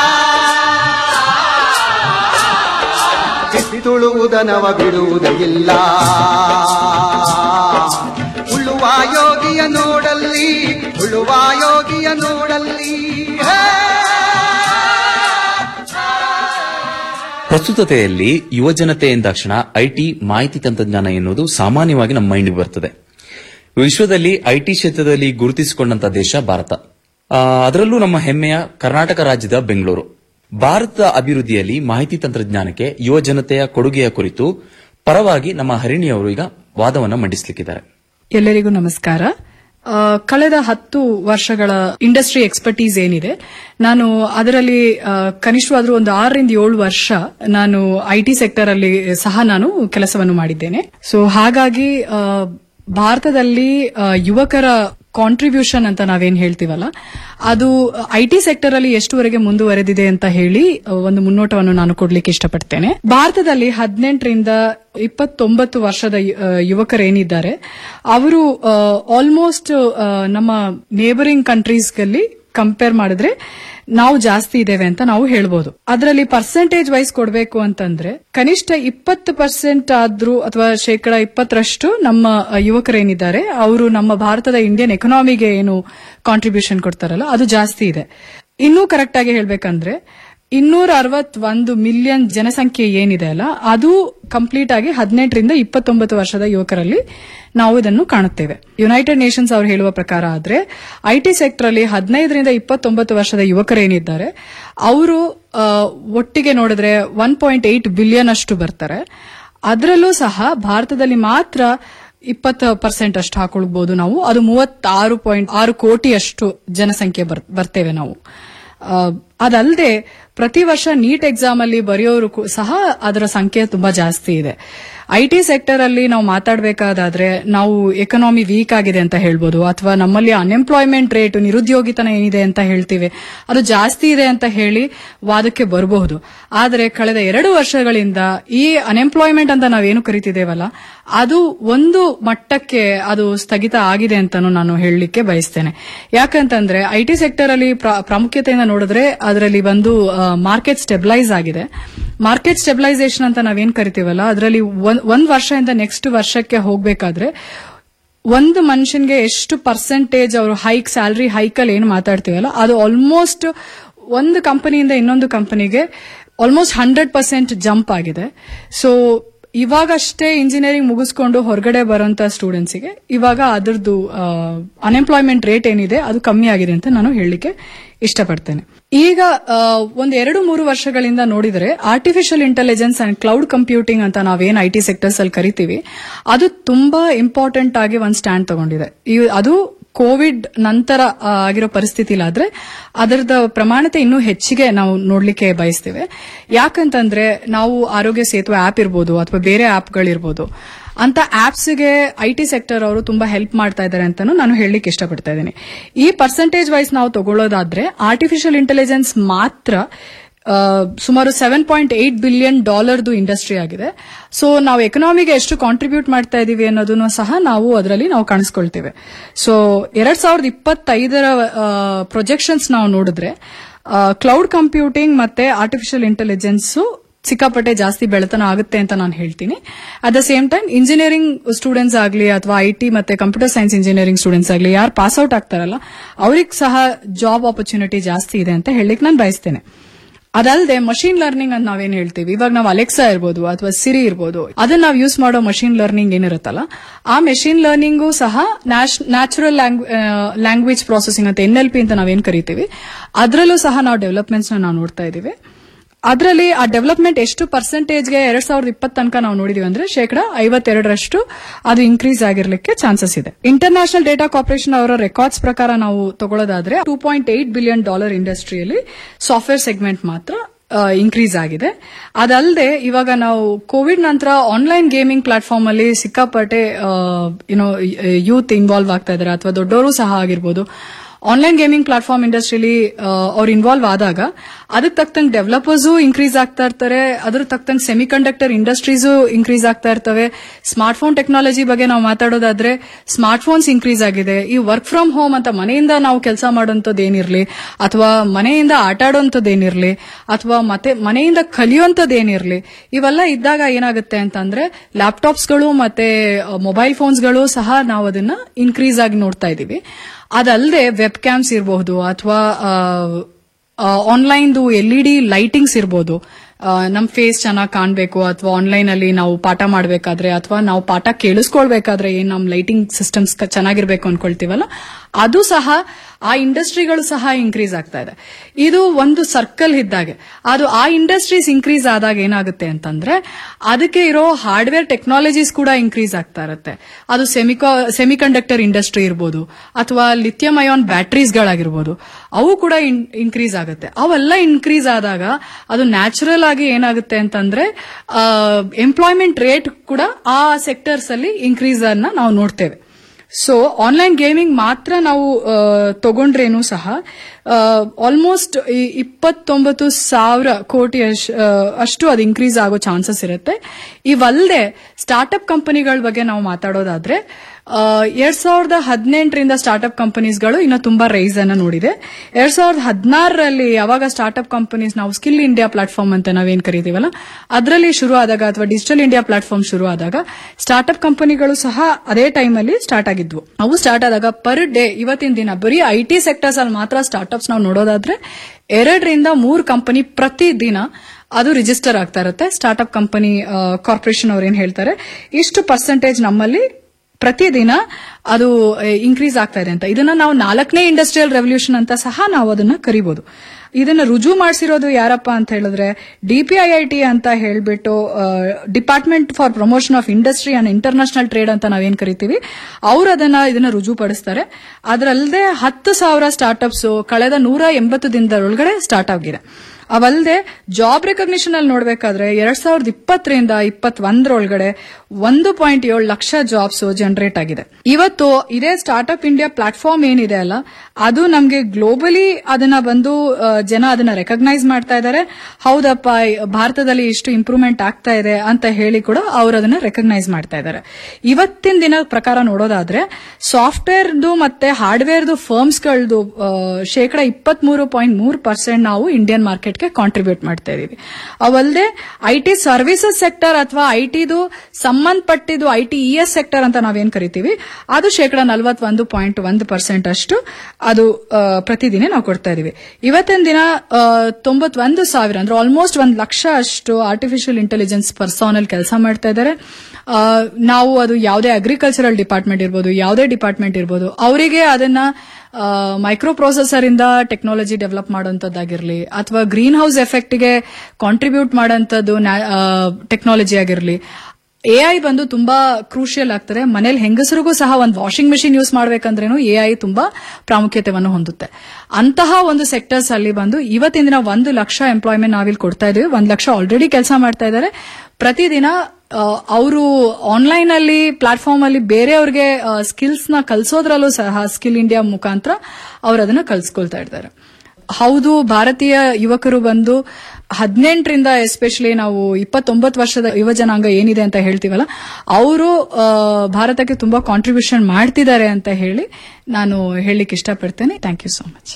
ಬಿತ್ತುಳುವುದನವ ಬಿಡುವುದೇ ಇಲ್ಲ ಉಳುವ ಯೋಗಿಯ ನೋಡಲ್ಲಿ ಉಳುವ ಯೋಗಿಯ ನೋಡಲ್ಲಿ ಹೇ ಪ್ರಸ್ತುತತೆಯಲ್ಲಿ ಯುವಜನತೆ ಎಂದಾಕ್ಷಣ ಐಟಿ ಮಾಹಿತಿ ತಂತ್ರಜ್ಞಾನ ಎನ್ನುವುದು ಸಾಮಾನ್ಯವಾಗಿ ನಮ್ಮ ಮೈಂಡ್ ಬರ್ತದೆ ವಿಶ್ವದಲ್ಲಿ ಐಟಿ ಕ್ಷೇತ್ರದಲ್ಲಿ ಗುರುತಿಸಿಕೊಂಡಂತ ದೇಶ ಭಾರತ ಆ, ಅದರಲ್ಲೂ ನಮ್ಮ ಹೆಮ್ಮೆಯ ಕರ್ನಾಟಕ ರಾಜ್ಯದ ಬೆಂಗಳೂರು ಭಾರತದ ಅಭಿವೃದ್ಧಿಯಲ್ಲಿ ಮಾಹಿತಿ ತಂತ್ರಜ್ಞಾನಕ್ಕೆ ಯುವಜನತೆಯ ಕೊಡುಗೆಯ ಕುರಿತು ಪರವಾಗಿ ನಮ್ಮ ಹರಿಣಿಯವರು ಈಗ ವಾದವನ್ನ ಮಂಡಿಸಲಿಕ್ಕಿದ್ದಾರೆ ಎಲ್ಲರಿಗೂ ನಮಸ್ಕಾರ ಆ, ಕಳೆದ ಹತ್ತು ವರ್ಷಗಳ ಇಂಡಸ್ಟ್ರಿ ಎಕ್ಸ್ಪರ್ಟೀಸ್ ಏನಿದೆ ನಾನು ಅದರಲ್ಲಿ ಆ, ಕನಿಷ್ಠವಾದ್ರೂ ಒಂದು ಆರರಿಂದ ಏಳು ವರ್ಷ ನಾನು ಐಟಿ ಸೆಕ್ಟರ್ ಅಲ್ಲಿ ಸಹ ನಾನು ಕೆಲಸವನ್ನು ಮಾಡಿದ್ದೇನೆ ಸೊ ಹಾಗಾಗಿ ಆ, ಭಾರತದಲ್ಲಿ ಆ, ಯುವಕರ ಕಾಂಟ್ರಿಬ್ಯೂಷನ್ ಅಂತ ನಾವೇನ್ ಹೇಳ್ತೀವಲ್ಲ ಅದು ಐಟಿ ಸೆಕ್ಟರ್ ಅಲ್ಲಿ ಎಷ್ಟುವರೆಗೆ ಮುಂದುವರೆದಿದೆ ಅಂತ ಹೇಳಿ ಆ, ಒಂದು ಮುನ್ನೋಟವನ್ನು ನಾನು ಕೊಡ್ಲಿಕ್ಕೆ ಇಷ್ಟಪಡ್ತೇನೆ ಭಾರತದಲ್ಲಿ ಹದಿನೆಂಟರಿಂದ ಇಪ್ಪತ್ತೊಂಬತ್ತು ವರ್ಷದ ಯು- ಆ, ಯುವಕರೇನಿದ್ದಾರೆ ಅವರು ಆಲ್ಮೋಸ್ಟ್ ನಮ್ಮ ನೇಬರಿಂಗ್ ಕಂಟ್ರೀಸ್ಗಳಲ್ಲಿ ಕಂಪೇರ್ ಮಾಡಿದ್ರೆ ನಾವು ಜಾಸ್ತಿ ಇದ್ದೇವೆ ಅಂತ ನಾವು ಹೇಳ್ಬೋದು ಅದರಲ್ಲಿ ಪರ್ಸೆಂಟೇಜ್ ವೈಸ್ ಕೊಡಬೇಕು ಅಂತಂದ್ರೆ ಕನಿಷ್ಠ ಇಪ್ಪತ್ತು ಪರ್ಸೆಂಟ್ ಆದ್ರೂ ಅಥವಾ ಶೇಕಡ ಇಪ್ಪತ್ತರಷ್ಟು ನಮ್ಮ ಆ, ಯುವಕರೇನಿದ್ದಾರೆ ಅವರು ನಮ್ಮ ಭಾರತದ ಇಂಡಿಯನ್ ಎಕನಾಮಿಗೆ ಏನು ಕಾಂಟ್ರಿಬ್ಯೂಷನ್ ಕೊಡ್ತಾರಲ್ಲ ಅದು ಜಾಸ್ತಿ ಇದೆ ಇನ್ನೂ ಕರೆಕ್ಟ್ ಆಗಿ ಹೇಳ್ಬೇಕಂದ್ರೆ ಇನ್ನೂರ ಅರವತ್ತೊಂದು ಮಿಲಿಯನ್ ಜನಸಂಖ್ಯೆ ಏನಿದೆ ಅಲ್ಲ ಅದು ಕಂಪ್ಲೀಟ್ ಆಗಿ ಹದಿನೆಂಟರಿಂದ ಇಪ್ಪತ್ತೊಂಬತ್ತು ವರ್ಷದ ಯುವಕರಲ್ಲಿ ನಾವು ಇದನ್ನು ಕಾಣುತ್ತೇವೆ ಯುನೈಟೆಡ್ ನೇಷನ್ಸ್ ಅವರು ಹೇಳುವ ಪ್ರಕಾರ ಆದ್ರೆ ಐಟಿ ಸೆಕ್ಟರ್ ಅಲ್ಲಿ ಹದಿನೈದರಿಂದ ಇಪ್ಪತ್ತೊಂಬತ್ತು ವರ್ಷದ ಯುವಕರೇನಿದ್ದಾರೆ ಅವರು ಆ, ಒಟ್ಟಿಗೆ ನೋಡಿದ್ರೆ ಒನ್ ಪಾಯಿಂಟ್ ಏಟ್ ಬಿಲಿಯನ್ ಅಷ್ಟು ಬರ್ತಾರೆ ಅದರಲ್ಲೂ ಸಹ ಭಾರತದಲ್ಲಿ ಮಾತ್ರ ಇಪ್ಪತ್ತು ಪರ್ಸೆಂಟ್ ಅಷ್ಟು ಹಾಕೊಳ್ಬಹುದು ನಾವು ಅದು ಮೂವತ್ತಾರು ಪಾಯಿಂಟ್ ಆರು ಕೋಟಿಯಷ್ಟು ಜನಸಂಖ್ಯೆ ಬರ್- ಬರ್ತೇವೆ ನಾವು ಆ, ಅದಲ್ಲದೆ ಪ್ರತಿ ವರ್ಷ ನೀಟ್ ಎಕ್ಸಾಮ್ ಅಲ್ಲಿ ಬರೆಯೋರು ಕೂ- ಸಹ ಅದರ ಸಂಖ್ಯೆ ತುಂಬಾ ಜಾಸ್ತಿ ಇದೆ ಐಟಿ ಸೆಕ್ಟರ್ ಅಲ್ಲಿ ನಾವು ಮಾತಾಡಬೇಕಾದಾದ್ರೆ ನಾವು ಎಕನಾಮಿ ವೀಕ್ ಆಗಿದೆ ಅಂತ ಹೇಳ್ಬೋದು ಅಥವಾ ನಮ್ಮಲ್ಲಿ ಅನ್ಎಂಪ್ಲಾಯ್ಮೆಂಟ್ ರೇಟ್ ನಿರುದ್ಯೋಗಿತನ ಏನಿದೆ ಅಂತ ಹೇಳ್ತೀವಿ ಅದು ಜಾಸ್ತಿ ಇದೆ ಅಂತ ಹೇಳಿ ವಾದಕ್ಕೆ ಬರಬಹುದು ಆದರೆ ಕಳೆದ ಎರಡು ವರ್ಷಗಳಿಂದ ಈ ಅನ್ಎಂಪ್ಲಾಯ್ಮೆಂಟ್ ಅಂತ ನಾವೇನು ಕರಿತಿದ್ದೇವಲ್ಲ ಅದು ಒಂದು ಮಟ್ಟಕ್ಕೆ ಅದು ಸ್ಥಗಿತ ಆಗಿದೆ ಅಂತಾನು ನಾನು ಹೇಳಲಿಕ್ಕೆ ಬಯಸ್ತೇನೆ ಯಾಕಂತಂದ್ರೆ ಐಟಿ ಸೆಕ್ಟರ್ ಅಲ್ಲಿ ಪ್ರಾ- ಪ್ರಾಮುಖ್ಯತೆಯಿಂದ ನೋಡಿದ್ರೆ ಅದರಲ್ಲಿ ಬಂದು ಮಾರ್ಕೆಟ್ ಸ್ಟೆಬಿಲೈಸ್ ಆಗಿದೆ ಮಾರ್ಕೆಟ್ ಸ್ಟೆಬಿಲೈಸೇಷನ್ ಅಂತ ನಾವೇನ್ ಕರಿತೀವಲ್ಲ ಅದರಲ್ಲಿ ಒಂದ್ ವರ್ಷದಿಂದ ನೆಕ್ಸ್ಟ್ ವರ್ಷಕ್ಕೆ ಹೋಗ್ಬೇಕಾದ್ರೆ ಒಂದು ಮನುಷ್ಯನ್ಗೆ ಎಷ್ಟು ಪರ್ಸೆಂಟೇಜ್ ಅವರು ಹೈಕ್ ಸ್ಯಾಲರಿ ಹೈಕಲ್ಲಿ ಏನು ಮಾತಾಡ್ತೀವಲ್ಲ ಅದು ಆಲ್ಮೋಸ್ಟ್ ಒಂದು ಕಂಪನಿಯಿಂದ ಇನ್ನೊಂದು ಕಂಪನಿಗೆ ಆಲ್ಮೋಸ್ಟ್ ಹಂಡ್ರೆಡ್ ಪರ್ಸೆಂಟ್ ಜಂಪ್ ಆಗಿದೆ ಸೊ ಇವಾಗಷ್ಟೇ ಇಂಜಿನಿಯರಿಂಗ್ ಮುಗಿಸ್ಕೊಂಡು ಹೊರಗಡೆ ಬರೋಂತ ಸ್ಟೂಡೆಂಟ್ಸಿಗೆ ಇವಾಗ ಅದರದ್ದು ಅನ್ಎಂಪ್ಲಾಯ್ಮೆಂಟ್ ರೇಟ್ ಏನಿದೆ ಅದು ಕಮ್ಮಿ ಆಗಿದೆ ಅಂತ ನಾನು ಹೇಳಲಿಕ್ಕೆ ಇಷ್ಟಪಡ್ತೇನೆ ಈಗ ಆ, ಒಂದ್ ಎರಡು ಮೂರು ವರ್ಷಗಳಿಂದ ನೋಡಿದ್ರೆ artificial intelligence and cloud computing ಅಂತ ನಾವೇನ್ ಐ ಟಿ ಸೆಕ್ಟರ್ಸ್ ಅಲ್ಲಿ ಕರಿತೀವಿ ಅದು ತುಂಬಾ ಇಂಪಾರ್ಟೆಂಟ್ ಆಗಿ ಒಂದ್ ಸ್ಟ್ಯಾಂಡ್ ತಗೊಂಡಿದೆ ಈ- ಅದು ಕೋವಿಡ್ ನಂತರ ಆ, ಆಗಿರೋ ಪರಿಸ್ಥಿತಿಲಾದ್ರೆ ಅದರದ ಪ್ರಮಾಣತೆ ಇನ್ನೂ ಹೆಚ್ಚಿಗೆ ನಾವು ನೋಡ್ಲಿಕ್ಕೆ ಬಯಸ್ತೇವೆ ಯಾಕಂತಂದ್ರೆ ನಾವು ಆರೋಗ್ಯ ಸೇತು ಆಪ್ ಇರ್ಬೋದು ಅಥವಾ ಬೇರೆ ಆಪ್ಗಳಿರ್ಬೋದು ಅಂತ ಆಪ್ಸ್ಗೆ ಐ ಟಿ ಸೆಕ್ಟರ್ ಅವರು ತುಂಬಾ ಹೆಲ್ಪ್ ಮಾಡ್ತಾ ಇದ್ದಾರೆ ಅಂತಾನು ನಾನು ಹೇಳಲಿಕ್ಕೆ ಇಷ್ಟಪಡ್ತಾ ಇದ್ದೀನಿ ಈ ಪರ್ಸೆಂಟೇಜ್ ವೈಸ್ ನಾವು ತಗೊಳ್ಳೋದಾದ್ರೆ ಆರ್ಟಿಫಿಷಿಯಲ್ ಇಂಟೆಲಿಜೆನ್ಸ್ ಮಾತ್ರ ಆ, ಸುಮಾರು ಸೆವೆನ್ ಪಾಯಿಂಟ್ ಏಟ್ ಬಿಲಿಯನ್ ಡಾಲರ್ದು ಇಂಡಸ್ಟ್ರಿ ಆಗಿದೆ ಸೊ ನಾವು ಎಕನಾಮಿಗೆ ಎಷ್ಟು ಕಾಂಟ್ರಿಬ್ಯೂಟ್ ಮಾಡ್ತಾ ಇದೀವಿ ಅನ್ನೋದನ್ನು ಸಹ ನಾವು ಅದರಲ್ಲಿ ನಾವು ಕಾಣಿಸ್ಕೊಳ್ತೇವೆ ಸೊ ಎರಡ್ ಸಾವಿರದ ಇಪ್ಪತ್ತೈದರ ಪ್ರೊಜೆಕ್ಷನ್ಸ್ ನಾವು ನೋಡಿದ್ರೆ ಕ್ಲೌಡ್ ಕಂಪ್ಯೂಟಿಂಗ್ ಮತ್ತೆ ಆರ್ಟಿಫಿಷಿಯಲ್ ಇಂಟೆಲಿಜೆನ್ಸ್ ಸಿಕ್ಕಾಪಟ್ಟೆ ಜಾಸ್ತಿ ಬೆಳೆತನ ಆಗುತ್ತೆ ಅಂತ ನಾನು ಹೇಳ್ತೀನಿ at the same time engineering students ಆಗಲಿ ಅಥವಾ ಐ ಟಿ ಮತ್ತೆ ಕಂಪ್ಯೂಟರ್ ಸೈನ್ಸ್ ಇಂಜಿನಿಯರಿಂಗ್ ಸ್ಟೂಡೆಂಟ್ಸ್ ಆಗಲಿ ಯಾರು ಪಾಸ್ ಔಟ್ ಆಗ್ತಾರಲ್ಲ ಅವ್ರಿಗೆ ಸಹ ಜಾಬ್ ಆಪರ್ಚುನಿಟಿ ಜಾಸ್ತಿ ಇದೆ ಅಂತ ಹೇಳಲಿಕ್ಕೆ ನಾನು ಬಯಸ್ತೇನೆ ಅದಲ್ಲದೆ ಮಷೀನ್ ಲರ್ನಿಂಗ್ ಅಂತ ನಾವೇನ್ ಹೇಳ್ತೀವಿ ಇವಾಗ ನಾವು ಅಲೆಕ್ಸಾ ಇರ್ಬೋದು ಅಥವಾ ಸಿರಿ ಇರ್ಬೋದು ಅದನ್ನ ನಾವು ಯೂಸ್ ಮಾಡೋ ಮಷೀನ್ ಲರ್ನಿಂಗ್ ಏನಿರುತ್ತಲ್ಲ ಆ ಮೆಷಿನ್ ಲರ್ನಿಂಗು ಸಹ ನ್ಯಾಚುರಲ್ ಲ್ಯಾಂಗ್ವೇಜ್ ಪ್ರಾಸೆಸಿಂಗ್ ಅಂತ ಎನ್ ಎಲ್ ಪಿ ಅಂತ ನಾವೇನ್ ಕರಿತೀವಿ ಅದರಲ್ಲೂ ಸಹ ನಾವು ಡೆವಲಪ್ಮೆಂಟ್ಸ್ ನಾವು ನೋಡ್ತಾ ಇದೀವಿ ಅದರಲ್ಲಿ ಆ ಡೆವಲಪ್ಮೆಂಟ್ ಎಷ್ಟು ಪರ್ಸೆಂಟೇಜ್ಗೆ ಎರಡ್ ಸಾವಿರದ ಇಪ್ಪತ್ತು ತನಕ ನಾವು ನೋಡಿದೀವಿ ಅಂದ್ರೆ ಶೇಕಡ ಐವತ್ತೆರಡರಷ್ಟು ಅದು ಇನ್ಕ್ರೀಸ್ ಆಗಿರ್ಲಿಕ್ಕೆ ಚಾನ್ಸಸ್ ಇದೆ ಇಂಟರ್ನ್ಯಾಷನಲ್ ಡೇಟಾ ಕಾರ್ಪೊರೇಷನ್ ಅವರ ರೆಕಾರ್ಡ್ಸ್ ಪ್ರಕಾರ ನಾವು ತಗೊಳ್ಳೋದಾದ್ರೆ two point eight billion dollar ಇಂಡಸ್ಟ್ರಿಯಲ್ಲಿ ಸಾಫ್ಟ್ವೇರ್ ಸೆಗ್ಮೆಂಟ್ ಮಾತ್ರ ಇನ್ಕ್ರೀಸ್ ಆಗಿದೆ ಅದಲ್ಲದೆ ಇವಾಗ ನಾವು ಕೋವಿಡ್ ನಂತರ ಆನ್ಲೈನ್ ಗೇಮಿಂಗ್ ಪ್ಲಾಟ್ಫಾರ್ಮ್ ಅಲ್ಲಿ ಸಿಕ್ಕಾಪಟ್ಟೆ ಯುನೋ ಯೂತ್ ಇನ್ವಾಲ್ವ್ ಆಗ್ತಾ ಇದ್ದಾರೆ ಅಥವಾ ದೊಡ್ಡವರು ಸಹ ಆಗಿರ್ಬೋದು ಆನ್ಲೈನ್ ಗೇಮಿಂಗ್ ಪ್ಲಾಟ್ಫಾರ್ಮ್ ಇಂಡಸ್ಟ್ರಿಲಿ ಅವ್ರು ಇನ್ವಾಲ್ವ್ ಆದಾಗ ಅದಕ್ಕೆ ತಕ್ಕಂಗೆ ಡೆವಲಪರ್ಸು ಇನ್ಕ್ರೀಸ್ ಆಗ್ತಾ ಇರ್ತಾರೆ ಅದ್ರ ತಕ್ಕಂಗೆ ಸೆಮಿ ಕಂಡಕ್ಟರ್ ಇಂಡಸ್ಟ್ರೀಸು ಇನ್ಕ್ರೀಸ್ ಆಗ್ತಾ ಇರ್ತವೆ ಸ್ಮಾರ್ಟ್ ಫೋನ್ ಟೆಕ್ನಾಲಜಿ ಬಗ್ಗೆ ನಾವು ಮಾತಾಡೋದಾದ್ರೆ ಸ್ಮಾರ್ಟ್ ಫೋನ್ಸ್ ಇನ್ಕ್ರೀಸ್ ಆಗಿದೆ ಈ ವರ್ಕ್ ಫ್ರಮ್ ಹೋಮ್ ಅಂತ ಮನೆಯಿಂದ ನಾವು ಕೆಲಸ ಮಾಡೋಂಥದ್ದು ಏನಿರ್ಲಿ ಅಥವಾ ಮನೆಯಿಂದ ಆಟ ಆಡೋಂಥದ್ದು ಏನಿರ್ಲಿ ಅಥವಾ ಮತ್ತೆ ಮನೆಯಿಂದ ಕಲಿಯುವಂಥದ್ದು ಏನಿರ್ಲಿ ಇವೆಲ್ಲ ಇದ್ದಾಗ ಏನಾಗುತ್ತೆ ಅಂತಂದ್ರೆ ಲ್ಯಾಪ್ಟಾಪ್ಸ್ಗಳು ಮತ್ತೆ ಮೊಬೈಲ್ ಫೋನ್ಸ್ಗಳು ಸಹ ನಾವು ಅದನ್ನ ಇನ್ಕ್ರೀಸ್ ಆಗಿ ನೋಡ್ತಾ ಇದೀವಿ ಅದಲ್ಲದೆ ವೆಬ್ ಕ್ಯಾಮ್ಸ್ ಇರಬಹುದು ಅಥವಾ ಆನ್ಲೈನ್ದು ಎಲ್ ಇ ಡಿ ಲೈಟಿಂಗ್ಸ್ ಇರ್ಬೋದು ನಮ್ ಫೇಸ್ ಚೆನ್ನಾಗಿ ಕಾಣಬೇಕು ಅಥವಾ ಆನ್ಲೈನ್ ಅಲ್ಲಿ ನಾವು ಪಾಠ ಮಾಡಬೇಕಾದ್ರೆ ಅಥವಾ ನಾವು ಪಾಠ ಕೇಳಿಸ್ಕೊಳ್ಬೇಕಾದ್ರೆ ಏನ್ ನಮ್ ಲೈಟಿಂಗ್ ಸಿಸ್ಟಮ್ಸ್ ಚೆನ್ನಾಗಿರ್ಬೇಕು ಅನ್ಕೊಳ್ತೀವಲ್ಲ ಅದು ಸಹ ಆ ಇಂಡಸ್ಟ್ರಿಗಳು ಸಹ ಇನ್ಕ್ರೀಸ್ ಆಗ್ತಾ ಇದೆ ಇದು ಒಂದು ಸರ್ಕಲ್ ಇದ್ದಾಗೆ ಅದು ಆ ಇಂಡಸ್ಟ್ರೀಸ್ ಇನ್ಕ್ರೀಸ್ ಆದಾಗ ಏನಾಗುತ್ತೆ ಅಂತಂದ್ರೆ ಅದಕ್ಕೆ ಇರೋ ಹಾರ್ಡ್ವೇರ್ ಟೆಕ್ನಾಲಜೀಸ್ ಕೂಡ ಇನ್ಕ್ರೀಸ್ ಆಗ್ತಾ ಇರುತ್ತೆ ಅದು ಸೆಮಿಕಾ ಸೆಮಿ ಕಂಡಕ್ಟರ್ ಇಂಡಸ್ಟ್ರಿ ಇರ್ಬೋದು ಅಥವಾ ಲಿಥಿಯಂ ಅಯಾನ್ ಬ್ಯಾಟ್ರೀಸ್ಗಳಾಗಿರ್ಬೋದು ಅವು ಕೂಡ ಇನ್ಕ್ರೀಸ್ ಆಗುತ್ತೆ ಅವೆಲ್ಲ ಇನ್ಕ್ರೀಸ್ ಆದಾಗ ಅದು ನ್ಯಾಚುರಲ್ ಆಗಿ ಏನಾಗುತ್ತೆ ಅಂತಂದ್ರೆ ಎಂಪ್ಲಾಯ್ಮೆಂಟ್ ರೇಟ್ ಕೂಡ ಆ ಸೆಕ್ಟರ್ಸ್ ಅಲ್ಲಿ ಇನ್ಕ್ರೀಸ್ ಅನ್ನ ನಾವು ನೋಡ್ತೇವೆ ಸೊ ಆನ್ಲೈನ್ ಗೇಮಿಂಗ್ ಮಾತ್ರ ನಾವು ಆ, ತಗೊಂಡ್ರೇನು ಸಹ ಆಲ್ಮೋಸ್ಟ್ ಇಪ್ಪತ್ತೊಂಬತ್ತು ಸಾವಿರ ಕೋಟಿ ಅಶ್- ಆ, ಅಷ್ಟು ಅದು ಇನ್ಕ್ರೀಸ್ ಆಗೋ ಚಾನ್ಸಸ್ ಇರುತ್ತೆ ಇವಲ್ಲದೆ ಸ್ಟಾರ್ಟ್ಅಪ್ ಕಂಪನಿಗಳ ಬಗ್ಗೆ ನಾವು ಮಾತಾಡೋದಾದ್ರೆ ಆ, ಎರಡ್ ಸಾವಿರದ ಹದಿನೆಂಟರಿಂದ ಸ್ಟಾರ್ಟ್ಅಪ್ ಕಂಪನೀಸ್ಗಳು ಇನ್ನು ತುಂಬಾ ರೈಸ್ ಅನ್ನ ನೋಡಿದೆ ಎರಡ್ ಸಾವಿರದ ಹದಿನಾರರಲ್ಲಿ ಯಾವಾಗ ಸ್ಟಾರ್ಟ್ಅಪ್ ಕಂಪನೀಸ್ ನಾವು ಸ್ಕಿಲ್ ಇಂಡಿಯಾ ಪ್ಲಾಟ್ಫಾರ್ಮ್ ಅಂತ ನಾವೇನ್ ಕರಿತೀವಲ್ಲ ಅದರಲ್ಲಿ ಶುರು ಆದಾಗ ಅಥವಾ ಡಿಜಿಟಲ್ ಇಂಡಿಯಾ ಪ್ಲಾಟ್ಫಾರ್ಮ್ ಶುರು ಆದಾಗ ಸ್ಟಾರ್ಟ್ಅಪ್ ಕಂಪನಿಗಳು ಸಹ ಅದೇ ಟೈಮ್ ಅಲ್ಲಿ ಸ್ಟಾರ್ಟ್ ಆಗಿದ್ವು ಅವು ಸ್ಟಾರ್ಟ್ ಆದಾಗ ಪರ್ ಡೇ ಇವತ್ತಿನ ದಿನ ಬರೀ ಐ ಟಿ ಸೆಕ್ಟರ್ಸ್ ಅಲ್ಲಿ ಮಾತ್ರ ಸ್ಟಾರ್ಟ್ಅಪ್ಸ್ ನಾವು ನೋಡೋದಾದ್ರೆ ಎರಡರಿಂದ ಮೂರು ಕಂಪನಿ ಪ್ರತಿ ದಿನ ಅದು ರಿಜಿಸ್ಟರ್ ಆಗ್ತಾ ಇರುತ್ತೆ ಸ್ಟಾರ್ಟ್ಅಪ್ ಕಂಪನಿ ಕಾರ್ಪೊರೇಷನ್ ಅವ್ರು ಏನ್ ಹೇಳ್ತಾರೆ ಇಷ್ಟು ಪರ್ಸೆಂಟೇಜ್ ನಮ್ಮಲ್ಲಿ ಪ್ರತಿದಿನ ಅದು ಇನ್ಕ್ರೀಸ್ ಆಗ್ತಾ ಇದೆ ಅಂತ ಇದನ್ನ ನಾವು ನಾಲ್ಕನೇ ಇಂಡಸ್ಟ್ರಿಯಲ್ ರೆವಲ್ಯೂಷನ್ ಅಂತ ಸಹ ನಾವು ಅದನ್ನ ಕರಿಬಹುದು ಇದನ್ನ ರುಜು ಮಾಡಿಸಿರೋದು ಯಾರಪ್ಪ ಅಂತ ಹೇಳಿದ್ರೆ ಡಿಪಿಐಐಟಿ ಅಂತ ಹೇಳ್ಬಿಟ್ಟು department for promotion of industry and international trade ಅಂತ ನಾವೇನ್ ಕರಿತೀವಿ ಅವ್ರು ಅದನ್ನ ಇದನ್ನ ರುಜು ಪಡಿಸ್ತಾರೆ ಅದರಲ್ಲದೆ ಹತ್ತು ಸಾವಿರ ಸ್ಟಾರ್ಟ್ಅಪ್ಸ್ ಕಳೆದ ನೂರ ಎಂಬತ್ತು ದಿನದೊಳಗಡೆ ಸ್ಟಾರ್ಟ್ ಆಗಿದೆ ಅವಲ್ಲದೆ ಜಾಬ್ ರೆಕಗ್ನಿಷನ್ ಅಲ್ಲಿ ನೋಡ್ಬೇಕಾದ್ರೆ ಎರಡ್ ಸಾವಿರದ ಇಪ್ಪತ್ತರಿಂದ ಇಪ್ಪತ್ತೊಂದರೊಳಗಡೆ ಒಂದು ಪಾಯಿಂಟ್ ಏಳು ಲಕ್ಷ ಜಾಬ್ಸ್ ಜನರೇಟ್ ಆಗಿದೆ ಇವತ್ತು ಇದೇ ಸ್ಟಾರ್ಟ್ಅಪ್ ಇಂಡಿಯಾ ಪ್ಲಾಟ್ಫಾರ್ಮ್ ಏನಿದೆ ಅಲ್ಲ ಅದು ನಮ್ಗೆ ಗ್ಲೋಬಲಿ ಅದನ್ನ ಬಂದು ಆ, ಜನ ಅದನ್ನ ರೆಕಗ್ನೈಸ್ ಮಾಡ್ತಾ ಇದ್ದಾರೆ ಹೌದಪ್ಪ ಈ ಭಾರತದಲ್ಲಿ ಇಷ್ಟು ಇಂಪ್ರೂವ್ಮೆಂಟ್ ಆಗ್ತಾ ಇದೆ ಅಂತ ಹೇಳಿ ಕೂಡ ಅವರು ಅದನ್ನ ರೆಕಗ್ನೈಸ್ ಮಾಡ್ತಾ ಇದ್ದಾರೆ ಇವತ್ತಿನ ದಿನ ಪ್ರಕಾರ ನೋಡೋದಾದ್ರೆ ಸಾಫ್ಟ್ವೇರ್ದು ಮತ್ತೆ ಹಾರ್ಡ್ವೇರ್ದು ಫರ್ಮ್ಸ್ಗಳದು ಶೇಕಡ ಇಪ್ಪತ್ಮೂರು ಪಾಯಿಂಟ್ ಮೂರು ಪರ್ಸೆಂಟ್ ನಾವು ಇಂಡಿಯನ್ ಮಾರ್ಕೆಟ್ಗೆ ಕಾಂಟ್ರಿಬ್ಯೂಟ್ ಮಾಡ್ತಾ ಇದೀವಿ ಅವಲ್ಲದೆ ಐ ಟಿ ಸರ್ವಿಸಸ್ ಸೆಕ್ಟರ್ ಅಥವಾ ಐ ಟಿದು ಸಂಬಂಧಪಟ್ಟಿದ್ದು I T E S sector ಅಂತ ನಾವೇನ್ ಕರಿತೀವಿ ಅದು ಶೇಕಡ ನಲವತ್ತೊಂದು ಪಾಯಿಂಟ್ ಒಂದು ಪರ್ಸೆಂಟ್ ಅಷ್ಟು ಅದು ಆ, ಪ್ರತಿದಿನ ನಾವು ಕೊಡ್ತಾ ಇದೀವಿ ಇವತ್ತಿನ ದಿನ ಆ, ತೊಂಬತ್ತೊಂದು ಸಾವಿರ ಅಂದ್ರೆ ಆಲ್ಮೋಸ್ಟ್ ಒಂದು ಲಕ್ಷ ಅಷ್ಟು ಆರ್ಟಿಫಿಷಿಯಲ್ ಇಂಟೆಲಿಜೆನ್ಸ್ ಪರ್ಸೋನಲ್ ಕೆಲಸ ಮಾಡ್ತಾ ಇದ್ದಾರೆ ಆ, ನಾವು ಅದು ಯಾವುದೇ ಅಗ್ರಿಕಲ್ಚರಲ್ ಡಿಪಾರ್ಟ್ಮೆಂಟ್ ಇರ್ಬೋದು ಯಾವುದೇ ಡಿಪಾರ್ಟ್ಮೆಂಟ್ ಇರ್ಬೋದು ಅವರಿಗೆ ಅದನ್ನ ಮೈಕ್ರೋ ಪ್ರೊಸೆಸರ್ ಇಂದ ಟೆಕ್ನಾಲಜಿ ಡೆವಲಪ್ ಮಾಡುವಂತದ್ದಾಗಿರ್ಲಿ ಅಥವಾ ಗ್ರೀನ್ ಹೌಸ್ ಎಫೆಕ್ಟ್ ಗೆ ಕಾಂಟ್ರಿಬ್ಯೂಟ್ ಮಾಡೋಂಥದ್ದು ಟೆಕ್ನಾಲಜಿ ಆಗಿರ್ಲಿ ಎ ಐ ಬಂದು ತುಂಬಾ ಕ್ರೂಷಿಯಲ್ ಆಗ್ತದೆ ಮನೇಲಿ ಹೆಂಗಸರಿಗೂ ಸಹ ಒಂದು ವಾಷಿಂಗ್ ಮೆಷಿನ್ ಯೂಸ್ ಮಾಡ್ಬೇಕಂದ್ರೇನು ಎ ಐ ತುಂಬಾ ಪ್ರಾಮುಖ್ಯತೆಯನ್ನು ಹೊಂದುತ್ತೆ ಅಂತಹ ಒಂದು ಸೆಕ್ಟರ್ಸ್ ಅಲ್ಲಿ ಬಂದು ಇವತ್ತಿನ ದಿನ ಒಂದು ಲಕ್ಷ ಎಂಪ್ಲಾಯ್ಮೆಂಟ್ ನಾವಿಲ್ಲಿ ಕೊಡ್ತಾ ಇದೀವಿ ಒಂದ್ ಲಕ್ಷ ಆಲ್ರೆಡಿ ಕೆಲಸ ಮಾಡ್ತಾ ಇದ್ದಾರೆ ಪ್ರತಿದಿನ ಅವರು ಆನ್ಲೈನ್ ಅಲ್ಲಿ ಪ್ಲಾಟ್ಫಾರ್ಮ್ ಅಲ್ಲಿ ಬೇರೆಯವ್ರಿಗೆ ಸ್ಕಿಲ್ಸ್ ನ ಕಲಿಸೋದ್ರಲ್ಲೂ ಸಹ ಸ್ಕಿಲ್ ಇಂಡಿಯಾ ಮುಖಾಂತರ ಅವ್ರು ಅದನ್ನ ಕಲ್ಸ್ಕೊಳ್ತಾ ಇರ್ತಾರೆ ಹೌದು ಭಾರತೀಯ ಯುವಕರು ಬಂದು ಹದಿನೆಂಟರಿಂದ ಎಸ್ಪೆಷಲಿ ನಾವು ಇಪ್ಪತ್ತೊಂಬತ್ತು ವರ್ಷದ ಯುವ ಜನಾಂಗ ಏನಿದೆ ಅಂತ ಹೇಳ್ತೀವಲ್ಲ ಅವರು ಭಾರತಕ್ಕೆ ತುಂಬಾ ಕಾಂಟ್ರಿಬ್ಯೂಷನ್ ಮಾಡ್ತಿದ್ದಾರೆ ಅಂತ ಹೇಳಿ ನಾನು ಹೇಳಲಿಕ್ಕೆ ಇಷ್ಟಪಡ್ತೇನೆ ಥ್ಯಾಂಕ್ ಯು ಸೋ ಮಚ್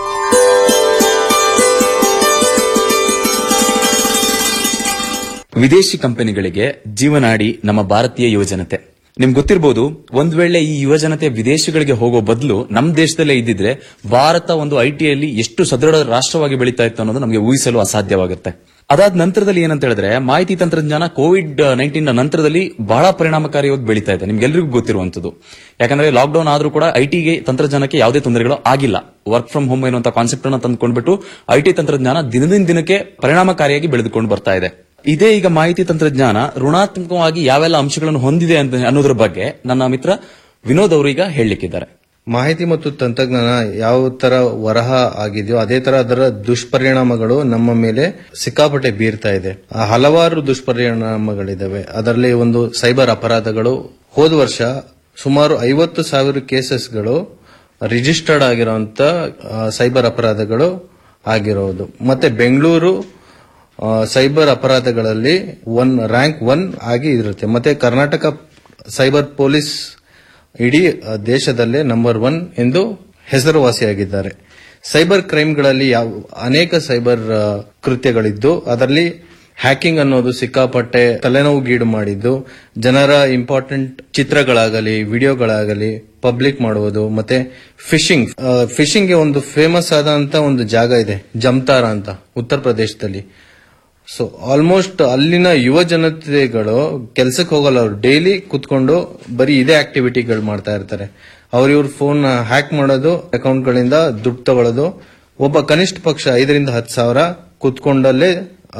ವಿದೇಶಿ ಕಂಪನಿಗಳಿಗೆ ಜೀವನಾಡಿ ನಮ್ಮ ಭಾರತೀಯ ಯುವಜನತೆ ನಿಮ್ಗೆ ಗೊತ್ತಿರಬಹುದು ಒಂದ್ ವೇಳೆ ಈ ಯುವಜನತೆ ವಿದೇಶಗಳಿಗೆ ಹೋಗೋ ಬದಲು ನಮ್ಮ ದೇಶದಲ್ಲೇ ಇದ್ದಿದ್ರೆ ಭಾರತ ಒಂದು ಐಟಿಯಲ್ಲಿ ಎಷ್ಟು ಸದೃಢ ರಾಷ್ಟ್ರವಾಗಿ ಬೆಳೀತಾ ಇತ್ತು ಅನ್ನೋದು ನಮಗೆ ಊಹಿಸಲು ಅಸಾಧ್ಯವಾಗುತ್ತೆ ಅದಾದ ನಂತರದಲ್ಲಿ ಏನಂತ ಹೇಳಿದ್ರೆ ಮಾಹಿತಿ ತಂತ್ರಜ್ಞಾನ ಕೋವಿಡ್ ನೈನ್ಟೀನ್ ನಂತರದಲ್ಲಿ ಬಹಳ ಪರಿಣಾಮಕಾರಿಯಾಗಿ ಬೆಳೀತಾ ಇದೆ ನಿಮ್ಗೆಲ್ರಿಗೂ ಗೊತ್ತಿರುವಂತದ್ದು ಯಾಕಂದ್ರೆ ಲಾಕ್ಡೌನ್ ಆದ್ರೂ ಕೂಡ ಐಟಿಗೆ ತಂತ್ರಜ್ಞಾನಕ್ಕೆ ಯಾವುದೇ ತೊಂದರೆಗಳು ಆಗಿಲ್ಲ ವರ್ಕ್ ಫ್ರಮ್ ಹೋಮ್ ಎನ್ನುವಂತ ಕಾನ್ಸೆಪ್ಟ್ ಅನ್ನು ತಂದುಕೊಂಡ್ಬಿಟ್ಟು ಐಟಿ ತಂತ್ರಜ್ಞಾನ ದಿನದಿಂದ ದಿನಕ್ಕೆ ಪರಿಣಾಮಕಾರಿಯಾಗಿ ಬೆಳೆದುಕೊಂಡು ಬರ್ತಾ ಇದೆ ಇದೇ ಈಗ ಮಾಹಿತಿ ತಂತ್ರಜ್ಞಾನ ಋಣಾತ್ಮಕವಾಗಿ ಯಾವೆಲ್ಲ ಅಂಶಗಳನ್ನು ಹೊಂದಿದೆ ಅಂತ ಅನ್ನೋದ್ರ ಬಗ್ಗೆ ನನ್ನ ಮಿತ್ರ ವಿನೋದ್ ಅವರು ಈಗ ಹೇಳಲಿಕ್ಕಿದ್ದಾರೆ ಮಾಹಿತಿ ಮತ್ತು ತಂತ್ರಜ್ಞಾನ ಯಾವ ತರ ವರಹ ಆಗಿದೆಯೋ ಅದೇ ತರ ಅದರ ದುಷ್ಪರಿಣಾಮಗಳು ನಮ್ಮ ಮೇಲೆ ಸಿಕ್ಕಾಪಟ್ಟೆ ಬೀರ್ತಾ ಇದೆ ಆ ಹಲವಾರು ದುಷ್ಪರಿಣಾಮಗಳಿದಾವೆ ಅದರಲ್ಲಿ ಒಂದು ಸೈಬರ್ ಅಪರಾಧಗಳು ಹೋದ ವರ್ಷ ಸುಮಾರು ಐವತ್ತು ಸಾವಿರ ಕೇಸಸ್ಗಳು ರಿಜಿಸ್ಟರ್ಡ್ ಆಗಿರುವಂತ ಆ, ಸೈಬರ್ ಅಪರಾಧಗಳು ಆಗಿರೋದು ಮತ್ತೆ ಬೆಂಗಳೂರು ಆ, ಸೈಬರ್ ಅಪರಾಧಗಳಲ್ಲಿ ಒನ್ ರ್ಯಾಂಕ್ ಒನ್ ಆಗಿ ಇರುತ್ತೆ ಮತ್ತೆ ಕರ್ನಾಟಕ ಸೈಬರ್ ಪೊಲೀಸ್ ಇಡೀ ಆ, ದೇಶದಲ್ಲೇ ನಂಬರ್ ಒನ್ ಎಂದು ಹೆಸರುವಾಸಿಯಾಗಿದ್ದಾರೆ ಸೈಬರ್ ಕ್ರೈಮ್ಗಳಲ್ಲಿ ಯಾವ ಅನೇಕ ಸೈಬರ್ ಆ, ಕೃತ್ಯಗಳಿದ್ದು ಅದರಲ್ಲಿ ಹ್ಯಾಕಿಂಗ್ ಅನ್ನೋದು ಸಿಕ್ಕಾಪಟ್ಟೆ ತಲೆನೋವುಗೀಡು ಮಾಡಿದ್ದು ಜನರ ಇಂಪಾರ್ಟೆಂಟ್ ಚಿತ್ರಗಳಾಗಲಿ ವಿಡಿಯೋಗಳಾಗಲಿ ಪಬ್ಲಿಕ್ ಮಾಡುವುದು ಮತ್ತೆ ಫಿಶಿಂಗ್ ಫಿಶಿಂಗ್ಗೆ ಒಂದು ಫೇಮಸ್ ಆದಂತ ಒಂದು ಜಾಗ ಇದೆ ಜಮ್ತಾರ ಅಂತ ಉತ್ತರ ಪ್ರದೇಶದಲ್ಲಿ ಸೊ ಆಲ್ಮೋಸ್ಟ್ ಅಲ್ಲಿನ ಯುವ ಜನತೆಗಳು ಕೆಲ್ಸಕ್ಕೆ ಹೋಗಲ್ಲ ಅವ್ರು ಡೈಲಿ ಕುತ್ಕೊಂಡು ಬರೀ ಇದೇ ಆಕ್ಟಿವಿಟಿಗಳು ಮಾಡ್ತಾ ಇರ್ತಾರೆ ಅವ್ರ ಇವ್ರ ಫೋನ್ ಹ್ಯಾಕ್ ಮಾಡೋದು ಅಕೌಂಟ್ಗಳಿಂದ ದುಡ್ಡು ತಗೊಳ್ಳೋದು ಒಬ್ಬ ಕನಿಷ್ಠ ಪಕ್ಷ ಐದರಿಂದ ಹತ್ತು ಸಾವಿರ ಕುತ್ಕೊಂಡಲ್ಲೇ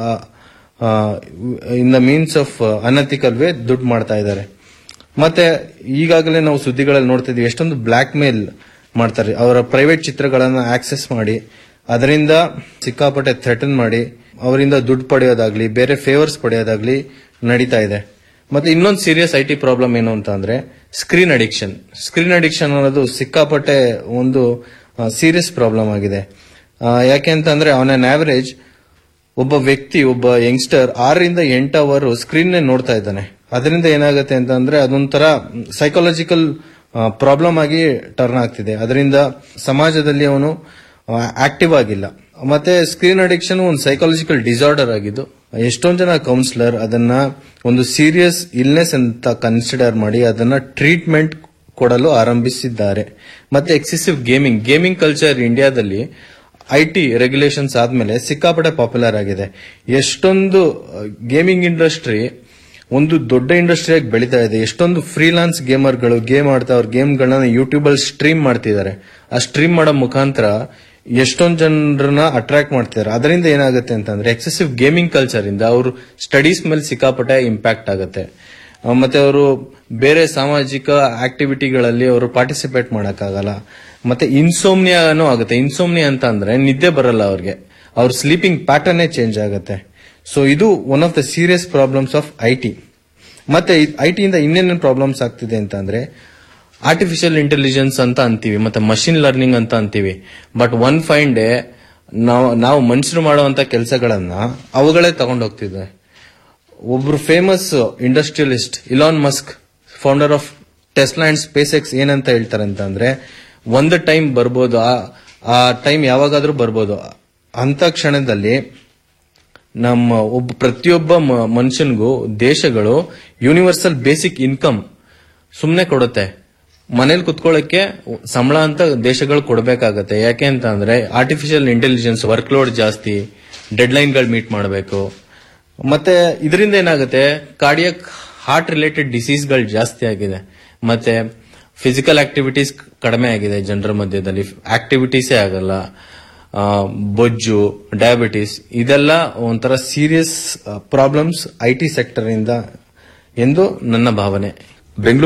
in the means of unethical way ದುಡ್ಡು ಮಾಡ್ತಾ ಇದ್ದಾರೆ ಮತ್ತೆ ಈಗಾಗಲೇ ನಾವು ಸುದ್ದಿಗಳಲ್ಲಿ ನೋಡ್ತಾ ಇದೀವಿ ಎಷ್ಟೊಂದು ಬ್ಲಾಕ್ ಮೇಲ್ ಮಾಡ್ತಾರೆ ಅವರ ಪ್ರೈವೇಟ್ ಚಿತ್ರಗಳನ್ನ ಆಕ್ಸೆಸ್ ಮಾಡಿ ಅದರಿಂದ ಸಿಕ್ಕಾಪಟ್ಟೆ ಥ್ರೆಟನ್ ಮಾಡಿ ಅವರಿಂದ ದುಡ್ಡು ಪಡೆಯೋದಾಗ್ಲಿ ಬೇರೆ ಫೇವರ್ಸ್ ಪಡೆಯೋದಾಗ್ಲಿ ನಡೀತಾ ಇದೆ ಮತ್ತೆ ಇನ್ನೊಂದು ಸೀರಿಯಸ್ ಐ ಟಿ ಪ್ರಾಬ್ಲಮ್ ಏನು ಅಂತ ಅಂದ್ರೆ ಸ್ಕ್ರೀನ್ ಅಡಿಕ್ಷನ್ ಸ್ಕ್ರೀನ್ ಅಡಿಕ್ಷನ್ ಅನ್ನೋದು ಸಿಕ್ಕಾಪಟ್ಟೆ ಒಂದು ಸೀರಿಯಸ್ ಪ್ರಾಬ್ಲಮ್ ಆಗಿದೆ ಆ, ಯಾಕೆ ಅಂತಂದ್ರೆ ಆನ್ ಅನ್ ಆವರೇಜ್ ಒಬ್ಬ ವ್ಯಕ್ತಿ ಒಬ್ಬ ಯಂಗ್ಸ್ಟರ್ ಆರರಿಂದ ಎಂಟು ಅವರ್ ಸ್ಕ್ರೀನ್ ನೋಡ್ತಾ ಇದ್ದಾನೆ ಅದರಿಂದ ಏನಾಗುತ್ತೆ ಅಂತಂದ್ರೆ ಅದೊಂಥರ ಸೈಕಾಲಜಿಕಲ್ ಪ್ರಾಬ್ಲಮ್ ಆಗಿ ಟರ್ನ್ ಆಗ್ತಿದೆ ಅದರಿಂದ ಸಮಾಜದಲ್ಲಿ ಅವನು ಆಕ್ಟಿವ್ ಆಗಿಲ್ಲ ಮತ್ತೆ ಸ್ಕ್ರೀನ್ ಅಡಿಕ್ಷನ್ ಒಂದು ಸೈಕಾಲಜಿಕಲ್ ಡಿಸಾರ್ಡರ್ ಆಗಿದ್ದು ಎಷ್ಟೊಂದು ಜನ ಕೌನ್ಸಿಲರ್ ಅದನ್ನ ಒಂದು ಸೀರಿಯಸ್ ಇಲ್ನೆಸ್ ಅಂತ ಕನ್ಸಿಡರ್ ಮಾಡಿ ಅದನ್ನ ಟ್ರೀಟ್ಮೆಂಟ್ ಕೊಡಲು ಆರಂಭಿಸಿದ್ದಾರೆ ಮತ್ತೆ ಎಕ್ಸೆಸಿವ್ ಗೇಮಿಂಗ್ ಗೇಮಿಂಗ್ ಕಲ್ಚರ್ ಇಂಡಿಯಾದಲ್ಲಿ ಐ ಟಿ ರೆಗ್ಯುಲೇಷನ್ಸ್ ಆದ್ಮೇಲೆ ಸಿಕ್ಕಾಪಟ್ಟೆ ಪಾಪ್ಯುಲರ್ ಆಗಿದೆ ಎಷ್ಟೊಂದು ಗೇಮಿಂಗ್ ಇಂಡಸ್ಟ್ರಿ ಒಂದು ದೊಡ್ಡ ಇಂಡಸ್ಟ್ರಿಯಾಗಿ ಬೆಳೀತಾ ಇದೆ ಎಷ್ಟೊಂದು ಫ್ರೀಲಾನ್ಸ್ ಗೇಮರ್ಗಳು ಗೇಮ್ ಆಡ್ತಾ ಅವ್ರ ಗೇಮ್ಗಳನ್ನ ಯೂಟ್ಯೂಬ್ ಅಲ್ಲಿ ಸ್ಟ್ರೀಮ್ ಮಾಡ್ತಿದ್ದಾರೆ ಆ ಸ್ಟ್ರೀಮ್ ಮಾಡೋ ಮುಖಾಂತರ ಎಷ್ಟೊಂದು ಜನರನ್ನ ಅಟ್ರಾಕ್ಟ್ ಮಾಡ್ತಿದ್ದಾರೆ ಅದರಿಂದ ಏನಾಗುತ್ತೆ ಅಂತಂದ್ರೆ ಎಕ್ಸೆಸಿವ್ ಗೇಮಿಂಗ್ ಕಲ್ಚರ್ ಇಂದ ಅವರು ಸ್ಟಡೀಸ್ ಮೇಲೆ ಸಿಕ್ಕಾಪಟ್ಟೆ ಇಂಪ್ಯಾಕ್ಟ್ ಆಗುತ್ತೆ ಆ, ಮತ್ತೆ ಅವರು ಬೇರೆ ಸಾಮಾಜಿಕ ಆಕ್ಟಿವಿಟಿಗಳಲ್ಲಿ ಅವರು ಪಾರ್ಟಿಸಿಪೇಟ್ ಮಾಡಕ್ಕಾಗಲ್ಲ ಮತ್ತೆ ಇನ್ಸೋಮ್ನಿಯಾನು ಆಗುತ್ತೆ ಇನ್ಸೋಮ್ನಿಯಾ ಅಂತ ಅಂದ್ರೆ ನಿದ್ದೆ ಬರಲ್ಲ ಅವ್ರಿಗೆ ಅವ್ರ ಸ್ಲೀಪಿಂಗ್ ಪ್ಯಾಟರ್ನೇ ಚೇಂಜ್ ಆಗುತ್ತೆ ಸೊ ಇದು one of the serious problems of I T ಮತ್ತೆ ಐ ಟಿಯಿಂದ ಇನ್ನೇನೇನು ಪ್ರಾಬ್ಲಮ್ಸ್ ಆಗ್ತಿದೆ ಅಂತ ಅಂದ್ರೆ ಆರ್ಟಿಫಿಷಿಯಲ್ ಇಂಟೆಲಿಜೆನ್ಸ್ ಅಂತ ಅಂತೀವಿ ಮತ್ತೆ ಮಷಿನ್ ಲರ್ನಿಂಗ್ ಅಂತ ಅಂತೀವಿ ಬಟ್ ಒನ್ ಫೈನ್ ಡೇ ನಾವು ನಾವು ಮನುಷ್ಯರು ಮಾಡುವಂತ ಕೆಲಸಗಳನ್ನ ಅವುಗಳೇ ತಗೊಂಡೋಗ್ತಿದ್ವೆ ಒಬ್ರು famous industrialist Elon Musk founder of Tesla and SpaceX ಏನಂತ ಹೇಳ್ತಾರೆ ಅಂತಂದ್ರೆ ಒಂದು ಟೈಮ್ ಬರ್ಬೋದು ಆ- ಆ ಟೈಮ್ ಯಾವಾಗಾದ್ರೂ ಬರ್ಬೋದು ಅಂತ ಕ್ಷಣದಲ್ಲಿ ನಮ್ಮ ಒಬ್ಬ ಪ್ರತಿಯೊಬ್ಬ ಮ- ಮನುಷ್ಯನಿಗೂ ದೇಶಗಳು ಯೂನಿವರ್ಸಲ್ ಬೇಸಿಕ್ ಇನ್ಕಮ್ ಸುಮ್ನೆ ಕೊಡುತ್ತೆ ಮನೇಲಿ ಕುತ್ಕೊಳ್ಳಕ್ಕೆ ಸಂಬಳ ಅಂತ ದೇಶಗಳು ಕೊಡಬೇಕಾಗತ್ತೆ ಯಾಕೆ ಅಂತ ಅಂದ್ರೆ ಆರ್ಟಿಫಿಷಿಯಲ್ ಇಂಟೆಲಿಜೆನ್ಸ್ ವರ್ಕ್ ಲೋಡ್ ಜಾಸ್ತಿ ಡೆಡ್ ಲೈನ್ಗಳು ಮೀಟ್ ಮಾಡಬೇಕು ಮತ್ತೆ ಇದರಿಂದ ಏನಾಗುತ್ತೆ ಕಾರ್ಡಿಯಕ್ ಹಾರ್ಟ್ ರಿಲೇಟೆಡ್ ಡಿಸೀಸ್ಗಳು ಜಾಸ್ತಿ ಆಗಿದೆ ಮತ್ತೆ ಫಿಸಿಕಲ್ ಆಕ್ಟಿವಿಟೀಸ್ ಕಡಿಮೆ ಆಗಿದೆ ಜನರ ಮಧ್ಯದಲ್ಲಿ ಆಕ್ಟಿವಿಟೀಸೇ ಆಗಲ್ಲ ಆ, ಬೊಜ್ಜು ಡಯಾಬಿಟಿಸ್ ಇದೆಲ್ಲ ಒಂಥರ serious problems I T sector ಇಂದ ಎಂದು ನನ್ನ ಭಾವನೆ ಬೆಂಗಳೂರು